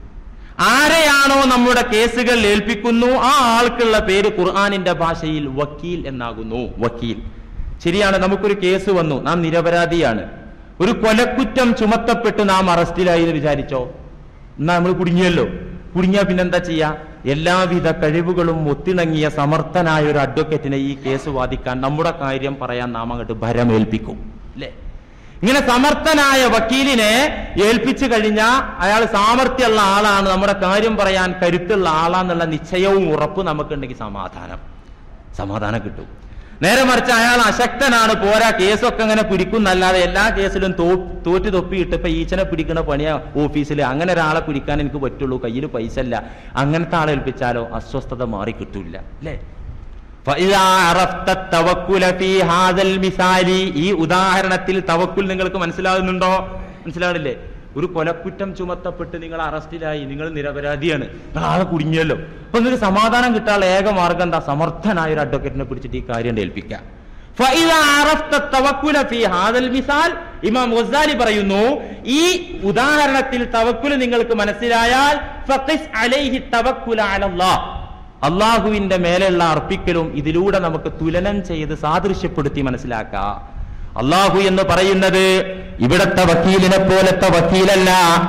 S1: ആരെയാണോ നമ്മുടെ കേസുകൾ ഏൽപ്പിക്കുന്നു ആ ആൾക്കുള്ള പേര് ഖുർആാനിന്റെ ഭാഷയിൽ വക്കീൽ എന്നാകുന്നു വക്കീൽ ശരിയാണ് നമുക്കൊരു കേസ് വന്നു നാം നിരപരാധിയാണ് ഒരു കൊലക്കുറ്റം ചുമത്തപ്പെട്ട് നാം അറസ്റ്റിലായി എന്ന് വിചാരിച്ചോ എന്നാ നമ്മൾ കുടുങ്ങിയല്ലോ കുടുങ്ങിയാ പിന്നെന്താ ചെയ്യാ എല്ലാവിധ കഴിവുകളും ഒത്തിണങ്ങിയ സമർത്ഥനായ ഒരു അഡ്വക്കേറ്റിനെ ഈ കേസ് വാദിക്കാൻ നമ്മുടെ കാര്യം പറയാൻ നാം അങ്ങോട്ട് ഭരമേൽപ്പിക്കും അല്ലേ ഇങ്ങനെ സമർത്ഥനായ വക്കീലിനെ ഏൽപ്പിച്ചു കഴിഞ്ഞാൽ അയാൾ സാമർത്ഥ്യമുള്ള ആളാണ് നമ്മുടെ കാര്യം പറയാൻ കരുത്തുള്ള ആളാന്നുള്ള നിശ്ചയവും ഉറപ്പും നമുക്കുണ്ടെങ്കിൽ സമാധാനം സമാധാനം കിട്ടും നേരെ മറിച്ച് അയാൾ അശക്തനാണ് പോരാ കേസൊക്കെ അങ്ങനെ പിടിക്കുന്നല്ലാതെ എല്ലാ കേസിലും തോ തോറ്റ് തൊപ്പിയിട്ട് ഇപ്പൊ ഈച്ചനെ പിടിക്കണ പണിയാ ഓഫീസിൽ അങ്ങനെ ഒരാളെ പിടിക്കാൻ എനിക്ക് പറ്റുള്ളൂ കയ്യിൽ പൈസ ഇല്ല അങ്ങനത്തെ ആളെ ഏൽപ്പിച്ചാലോ അസ്വസ്ഥത മാറി കിട്ടൂല അല്ലേ فإذا عرفت التوكل في هذا المثال ഈ ഉദാഹരണത്തിൽ തവക്കുൽ നിങ്ങൾക്ക് മനസ്സിലാകുന്നുണ്ടോ മനസ്സിലാവില്ലേ ഒരു കൊലക്കുറ്റം ചുമത്തപ്പെട്ട് നിങ്ങൾ അറസ്റ്റിലായി നിങ്ങൾ നിരപരാധിയാണ് നിങ്ങൾ ആളെ കുടുങ്ങിയല്ലോ അപ്പൊ നിങ്ങൾക്ക് സമാധാനം കിട്ടാനുള്ള ഏക മാർഗം എന്താ സമർത്ഥനായ ഒരു അഡ്വക്കേറ്റിനെ പിടിച്ചിട്ട് ഈ കാര്യം ഏൽപ്പിക്കാം فإذا عرفت التوكل في هذا المثال ഇമാം ഗസാലി പറയുന്നു ഈ ഉദാഹരണത്തിൽ തവക്കുൽ നിങ്ങൾക്ക് മനസ്സിലായാൽ ഫഖിസ് അലൈഹി തവക്കുല അലല്ലാഹ് അള്ളാഹുവിന്റെ മേലെയുള്ള അർപ്പിക്കലും ഇതിലൂടെ നമുക്ക് തുലനം ചെയ്ത് സാദൃശ്യപ്പെടുത്തി മനസ്സിലാക്കാം അള്ളാഹു എന്ന് പറയുന്നത് ഇവിടത്തെ വക്കീലിനെ പോലത്തെ വക്കീലല്ല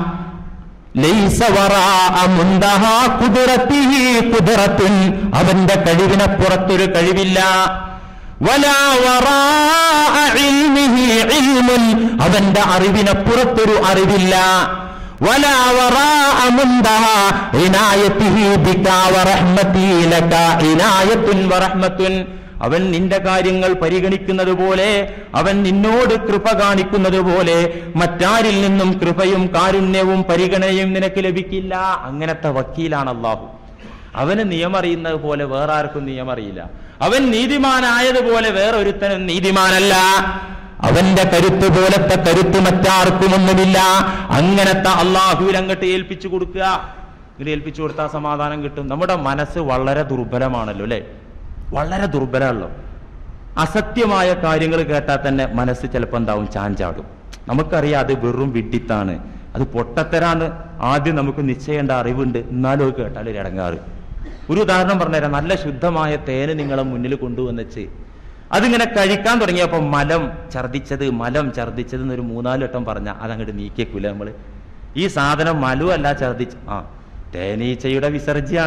S1: ലൈസ വറാഅ മുന്തഹാ ഖുദ്റത്തിഹി ഖുദ്റത്തുൻ. അവന്റെ കഴിവിനപ്പുറത്തൊരു കഴിവില്ല വലാ വറാഅ ഇൽമിഹി ഇൽമുൻ. അവന്റെ അറിവിനപ്പുറത്തൊരു അറിവില്ല ولا وراء منتهى عنايته بك ورحمتي لك عناية ورحمة അവൻ നിന്റെ കാര്യങ്ങൾ പരിഗണിക്കുന്നത് പോലെ അവൻ നിന്നോട് കൃപ കാണിക്കുന്നത് പോലെ മറ്റാരിൽ നിന്നും കൃപയും കാരുണ്യവും പരിഗണനയും നിനക്ക് ലഭിക്കില്ല അങ്ങനത്തെ വക്കീലാണ് അള്ളാഹു അവന് നിയമറിയുന്നത് പോലെ വേറെ ആർക്കും നിയമറിയില്ല അവൻ നീതിമാനായതുപോലെ വേറെ ഒരുത്തനും നീതിമാനല്ല അവന്റെ കരുത്ത് പോലത്തെ കരുത്ത് മറ്റാർക്കുമൊന്നുമില്ല അങ്ങനത്തെ അള്ളാഹുവിൽ അങ്ങോട്ട് ഏൽപ്പിച്ചു കൊടുക്കുക ഇങ്ങനെ ഏൽപ്പിച്ചു കൊടുത്താൽ സമാധാനം കിട്ടും നമ്മുടെ മനസ്സ് വളരെ ദുർബലമാണല്ലോ അല്ലെ വളരെ ദുർബലമല്ലോ അസത്യമായ കാര്യങ്ങൾ കേട്ടാൽ തന്നെ മനസ്സ് ചിലപ്പോൾ എന്താവും ചാഞ്ചാടും നമുക്കറിയാം അത് വെറും വിഡ്ഢിത്താണ് അത് പൊട്ടത്തരാണ് ആദ്യം നമുക്ക് നിശ്ചയേണ്ട അറിവുണ്ട് എന്നാലും അത് കേട്ടാൽ ഒരു ഇടങ്ങാറ് ഒരു ഉദാഹരണം പറഞ്ഞുതരാം നല്ല ശുദ്ധമായ തേന് നിങ്ങളെ മുന്നിൽ കൊണ്ടുവന്നിച്ച് അതിങ്ങനെ കഴിക്കാൻ തുടങ്ങിയപ്പോൾ മലം ഛർദിച്ചത് മലം ഛർദിച്ചത് എന്നൊരു മൂന്നാല് വട്ടം പറഞ്ഞ അതങ്ങോട്ട് നീക്കിയേക്കൂല നമ്മള് ഈ സാധനം മലു അല്ല ഛർദിച്ച് ആ തേനീച്ചയുടെ വിസർജ്യാണ്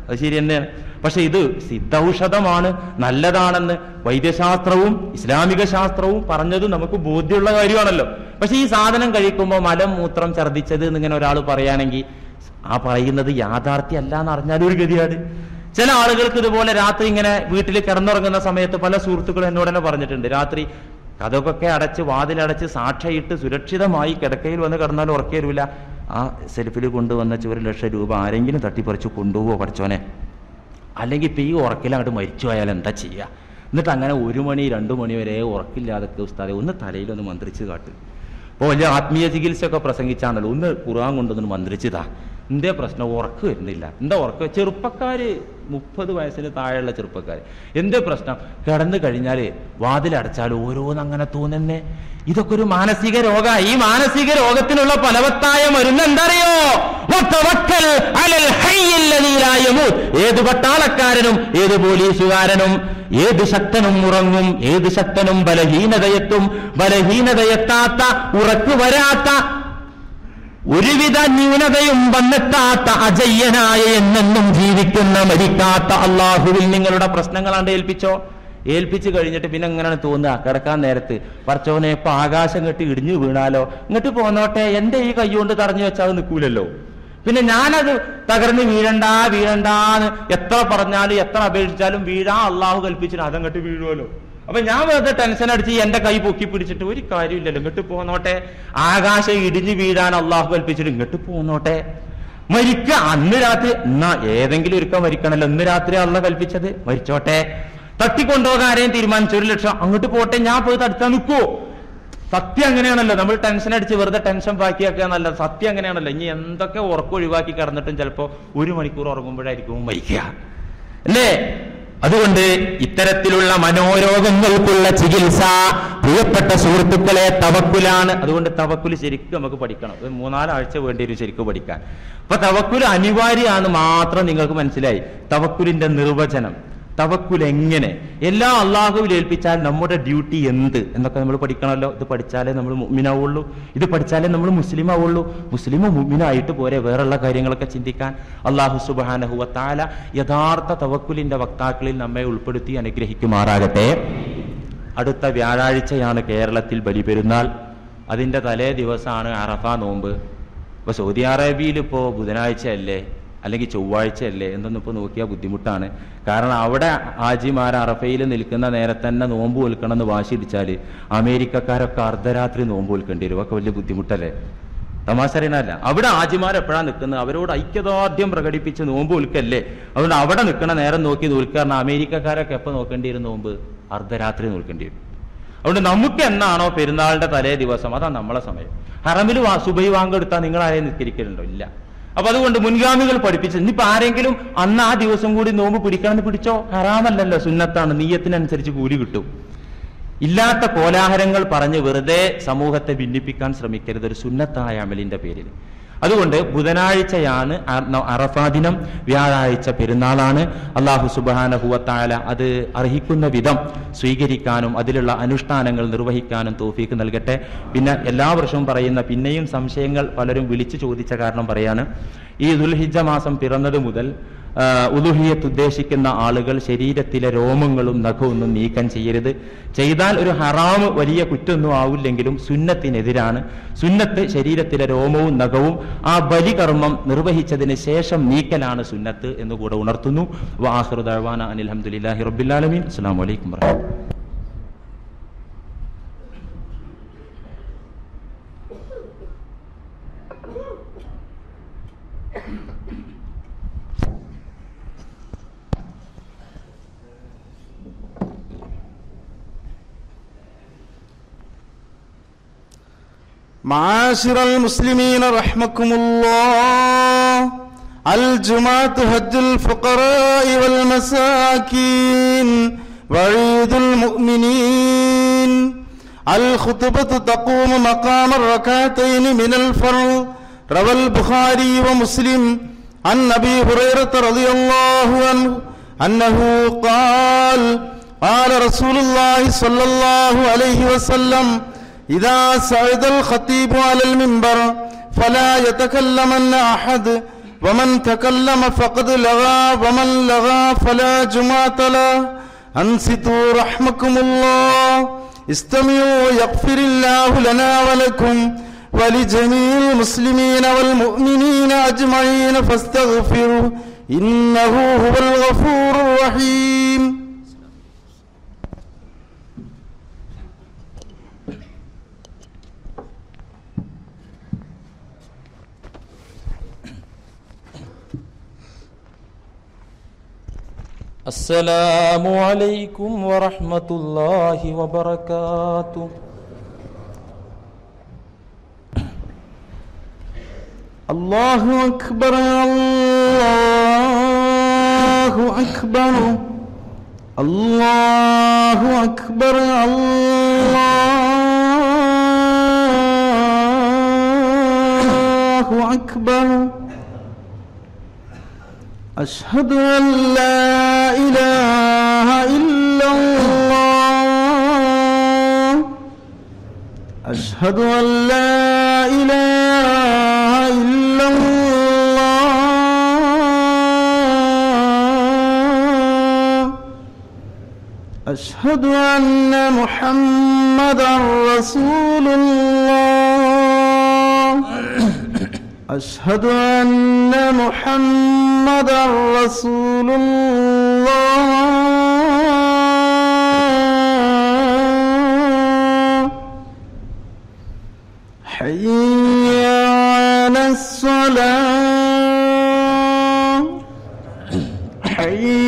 S1: അത് ശരി തന്നെയാണ് പക്ഷെ ഇത് സിദ്ധൌഷധമാണ് നല്ലതാണെന്ന് വൈദ്യശാസ്ത്രവും ഇസ്ലാമിക ശാസ്ത്രവും പറഞ്ഞത് നമുക്ക് ബോധ്യമുള്ള കാര്യമാണല്ലോ പക്ഷെ ഈ സാധനം കഴിക്കുമ്പോൾ മലം മൂത്രം ഛർദ്ദിച്ചത് എന്നിങ്ങനെ ഒരാൾ പറയുകയാണെങ്കിൽ ആ പറയുന്നത് യാഥാർത്ഥ്യമല്ല എന്ന് അറിഞ്ഞാലും ഒരു ഗതിയാണ് ചില ആളുകൾക്ക് ഇതുപോലെ രാത്രി ഇങ്ങനെ വീട്ടിൽ കിടന്നുറങ്ങുന്ന സമയത്ത് പല സുഹൃത്തുക്കളും എന്നോട് തന്നെ പറഞ്ഞിട്ടുണ്ട് രാത്രി കഥകൊക്കെ അടച്ച് വാതിലടച്ച് സാക്ഷയിട്ട് സുരക്ഷിതമായി കിടക്കയിൽ വന്ന് കിടന്നാൽ ഉറക്കി വരില്ല ആ സെൽഫിൽ കൊണ്ടുവന്ന ഒരു ലക്ഷം രൂപ ആരെങ്കിലും തട്ടിപ്പറിച്ച് കൊണ്ടുപോവോ പഠിച്ചോനെ അല്ലെങ്കിൽ ഇപ്പം ഈ ഉറക്കിൽ അങ്ങോട്ട് മരിച്ചു പോയാൽ എന്താ ചെയ്യുക എന്നിട്ട് അങ്ങനെ ഒരു മണി രണ്ട് മണി വരെ ഉറക്കില്ലാതൊക്കെ ഉസ്താദെ ഒന്ന് തലയിലൊന്ന് മന്ത്രിച്ച് കാട്ട് ഇപ്പോൾ വലിയ ആത്മീയ ചികിത്സയൊക്കെ പ്രസംഗിച്ചാണല്ലോ ഒന്ന് ഖുറാൻ കൊണ്ടൊന്ന് മന്ത്രിച്ചതാ എന്തേ പ്രശ്നം ഉറക്ക് വരുന്നില്ല എന്താ ഉറക്ക് ചെറുപ്പക്കാര് മുപ്പത് വയസ്സിന് താഴെയുള്ള ചെറുപ്പക്കാർ എന്തേ പ്രശ്നം കിടന്നു കഴിഞ്ഞാൽ വാതിലടച്ചാൽ ഓരോന്ന് അങ്ങനെ തോന്നുന്നേ ഇതൊക്കെ ഒരു മാനസിക രോഗ ഈ മാനസിക രോഗത്തിനുള്ള ഫലവത്തായ മരുന്ന് എന്തറിയോ വത്തവക്കൽ അലൽ ഹയ്യിൽ ലദീ ലാ യമൂത്ത്. ഏത് പട്ടാളക്കാരനും ഏത് പോലീസുകാരനും ഏത് ശക്തനും ഉറങ്ങും ഏത് ശക്തനും ബലഹീനതയെത്തും ബലഹീനതയെത്താത്ത ഉറക്കു വരാത്ത ഒരുവിധ ന്യൂനതയും വന്നെത്താത്ത അജയ്യനായ എന്നെന്നും ജീവിക്കുന്ന മരിക്കാത്ത അള്ളാഹുവിൽ നിങ്ങളുടെ പ്രശ്നങ്ങളാണ്ട് ഏൽപ്പിച്ചോ ഏൽപ്പിച്ചു കഴിഞ്ഞിട്ട് പിന്നെ എങ്ങനെയാണ് തോന്നുക കിടക്കാൻ നേരത്ത് പറച്ചോനെ ഇപ്പൊ ആകാശം കെട്ടി ഇടിഞ്ഞു വീണാലോ ഇങ്ങോട്ട് പോന്നോട്ടെ എന്റെ ഈ കൈ കൊണ്ട് തടഞ്ഞു വെച്ചാൽ അത് നിൽക്കൂലല്ലോ പിന്നെ ഞാനത് തകർന്ന് വീഴണ്ട വീഴണ്ടാന്ന് എത്ര പറഞ്ഞാലും എത്ര അപേക്ഷിച്ചാലും വീഴാ അള്ളാഹു കൽപ്പിച്ചിട്ട് അതങ്ങോട്ട് വീഴുമല്ലോ അപ്പൊ ഞാൻ വെറുതെ ടെൻഷൻ അടിച്ച് എന്റെ കൈ പൊക്കി പിടിച്ചിട്ട് ഒരു കാര്യമില്ലല്ലോ ഇങ്ങോട്ട് പോന്നോട്ടെ ആകാശം ഇടിഞ്ഞു വീഴാൻ അള്ളാഹു കൽപ്പിച്ചിട്ട് ഇങ്ങോട്ട് പോന്നോട്ടെ മരിക്ക അന്ന് രാത്രി എന്നാ ഏതെങ്കിലും ഒരുക്കം മരിക്കണല്ലോ ഇന്ന് രാത്രി അള്ള കൽപ്പിച്ചത് മരിച്ചോട്ടെ തട്ടിക്കൊണ്ടുപോകാൻ ആരെയും തീരുമാനിച്ചു ഒരു ലക്ഷം അങ്ങോട്ട് പോട്ടെ ഞാൻ പോയി തടുത്താൻ നിൽക്കുവോ സത്യം അങ്ങനെയാണല്ലോ നമ്മൾ ടെൻഷൻ അടിച്ച് വെറുതെ ടെൻഷൻ ബാക്കിയാക്കുക എന്നല്ല സത്യം അങ്ങനെയാണല്ലോ ഇനി എന്തൊക്കെ ഉറക്കം ഒഴിവാക്കി കിടന്നിട്ടും ചിലപ്പോ ഒരു മണിക്കൂർ ഉറങ്ങുമ്പോഴായിരിക്കും മരിക്കുക അല്ലേ അതുകൊണ്ട് ഇത്തരത്തിലുള്ള മനോരോഗങ്ങൾക്കുള്ള ചികിത്സ പ്രിയപ്പെട്ട സുഹൃത്തുക്കളെ തവക്കുലാണ് അതുകൊണ്ട് തവക്കുല് ശരിക്കും നമുക്ക് പഠിക്കണം ഒരു മൂന്നാലാഴ്ച വേണ്ടി വരും ശരിക്കും പഠിക്കാൻ അപ്പൊ തവക്കുല് അനിവാര്യമാണ് മാത്രം നിങ്ങൾക്ക് മനസ്സിലായി തവക്കുലിന്റെ നിർവചനം തവക്കുൽ എങ്ങനെ എല്ലാ അള്ളാഹുവിൽ ഏൽപ്പിച്ചാൽ നമ്മുടെ ഡ്യൂട്ടി എന്ത് എന്നൊക്കെ നമ്മൾ പഠിക്കണമല്ലോ ഇത് പഠിച്ചാലേ നമ്മൾ മുമ്മിനാവുള്ളൂ ഇത് പഠിച്ചാലേ നമ്മൾ മുസ്ലിം ആവുള്ളൂ മുസ്ലിം മുമ്മിനായിട്ട് പോരെ വേറെയുള്ള കാര്യങ്ങളൊക്കെ ചിന്തിക്കാൻ അള്ളാഹു സുബാനഹുവ താല യഥാർത്ഥ തവക്കുലിന്റെ വക്താക്കളിൽ നമ്മെ ഉൾപ്പെടുത്തി അനുഗ്രഹിക്കുമാറാകട്ടെ അടുത്ത വ്യാഴാഴ്ചയാണ് കേരളത്തിൽ ബലിപെരുന്നാൾ അതിന്റെ തലേ ദിവസമാണ് അറഫ നോമ്പ് ഇപ്പൊ സൗദി അറേബ്യയിൽ ഇപ്പോ ബുധനാഴ്ച അല്ലേ അല്ലെങ്കിൽ ചൊവ്വാഴ്ച അല്ലേ എന്നൊന്നും ഇപ്പോൾ നോക്കിയാൽ ബുദ്ധിമുട്ടാണ് കാരണം അവിടെ ആജിമാർ അറഫയിൽ നിൽക്കുന്ന നേരത്തെ തന്നെ നോമ്പ് വിൽക്കണം എന്ന് വാശി ഇടിച്ചാൽ അമേരിക്കക്കാരൊക്കെ അർദ്ധരാത്രി നോമ്പ് വിൽക്കേണ്ടി വരും ഒക്കെ വലിയ ബുദ്ധിമുട്ടല്ലേ തമാശ അറിയണല്ല അവിടെ ആജിമാർ എപ്പോഴാണ് നിൽക്കുന്നത് അവരോട് ഐക്യദാർഢ്യം പ്രകടിപ്പിച്ച് നോമ്പ് വിൽക്കല്ലേ അതുകൊണ്ട് അവിടെ നിൽക്കണ നേരം നോക്കി നിൽക്കാരണം അമേരിക്കക്കാരൊക്കെ എപ്പോൾ നോക്കേണ്ടി വരും നോമ്പ് അർദ്ധരാത്രി നോക്കേണ്ടി വരും അതുകൊണ്ട് നമുക്ക് എന്നാണോ പെരുന്നാളിന്റെ തലേ ദിവസം അതാ നമ്മളെ സമയം ഹറമിൽ വാ സുബൈ വാങ്കെടുത്താൽ നിങ്ങൾ ആരെയും നിസ്കരിക്കലുണ്ടോ ഇല്ല അപ്പൊ അതുകൊണ്ട് മുൻഗാമികൾ പഠിപ്പിച്ചു ഇനിയിപ്പോ ആരെങ്കിലും അന്ന് ആ ദിവസം കൂടി നോമ്പ് പിടിക്കണമെന്ന് പിടിച്ചോ ഹറാമല്ലല്ലോ സുന്നത്താണ് നീയത്തിനനുസരിച്ച് കൂലി കിട്ടും ഇല്ലാത്ത കോലാഹലങ്ങൾ പറഞ്ഞ് വെറുതെ സമൂഹത്തെ ഭിന്നിപ്പിക്കാൻ ശ്രമിക്കരുത് ഒരു സുന്നത്തായ അമലിന്റെ പേരിൽ അതുകൊണ്ട് ബുധനാഴ്ചയാണ് അ- അറഫാ ദിനം വ്യാഴാഴ്ച പെരുന്നാളാണ് അള്ളാഹു സുബാനഹുവത്തായ അത് അർഹിക്കുന്ന വിധം സ്വീകരിക്കാനും അതിലുള്ള അനുഷ്ഠാനങ്ങൾ നിർവഹിക്കാനും തോഫീക്ക് നൽകട്ടെ പിന്നെ എല്ലാ വർഷവും പറയുന്ന പിന്നെയും സംശയങ്ങൾ പലരും വിളിച്ചു ചോദിച്ച കാരണം പറയാണ് ഈ ദുൽഹിജ മാസം പിറന്നത് മുതൽ ഉദുഹിയത്ത് ഉദ്ദേശിക്കുന്ന ആളുകൾ ശരീരത്തിലെ രോമങ്ങളും നഖമൊന്നും നീക്കം ചെയ്യരുത് ചെയ്താൽ ഒരു ഹറാമ് വലിയ കുറ്റമൊന്നും ആവില്ലെങ്കിലും സുന്നത്തിനെതിരാണ് സുന്നത്ത് ശരീരത്തിലെ രോമവും നഖവും ആ ബലികർമ്മം നിർവഹിച്ചതിന് ശേഷം നീക്കലാണ് സുന്നത്ത് എന്ന് കൂടെ ഉണർത്തുന്നു വാഹൃദാന അനിൽ അഹമ്മദില്ലാഹി റബ്ബില്ലാലമീൻ അസ്സാം വലൈക്കും വർഹമത്തുള്ളാഹി
S2: معاشر المسلمين رحمكم الله الجمعة هج الفقراء والمساكين وعيد المؤمنين الخطبة تقوم مقام الركعتين من الفرض روى البخاري ومسلم عن أبي هريرة رضي الله عنه أنه قال قال رسول الله صلى الله عليه وسلم إذا صعد الخطيب على المنبر فلا يتكلمن أحد ومن تكلم فقد لغى ومن لغى فلا جمعة له أنصتوا رحمكم الله استمعوا يغفر الله لنا ولكم ولجميع المسلمين والمؤمنين أجمعين فاستغفروا إنه هو الغفور الرحيم
S1: السلام عليكم ورحمة الله وبركاته
S2: الله أكبر الله أكبر الله أكبر الله أكبر أشهد أن لا إله إلا الله أشهد أن لا إله إلا الله أشهد أن محمدا رسول الله أشهد أن محمدا رسول الله حي على الصلاة حي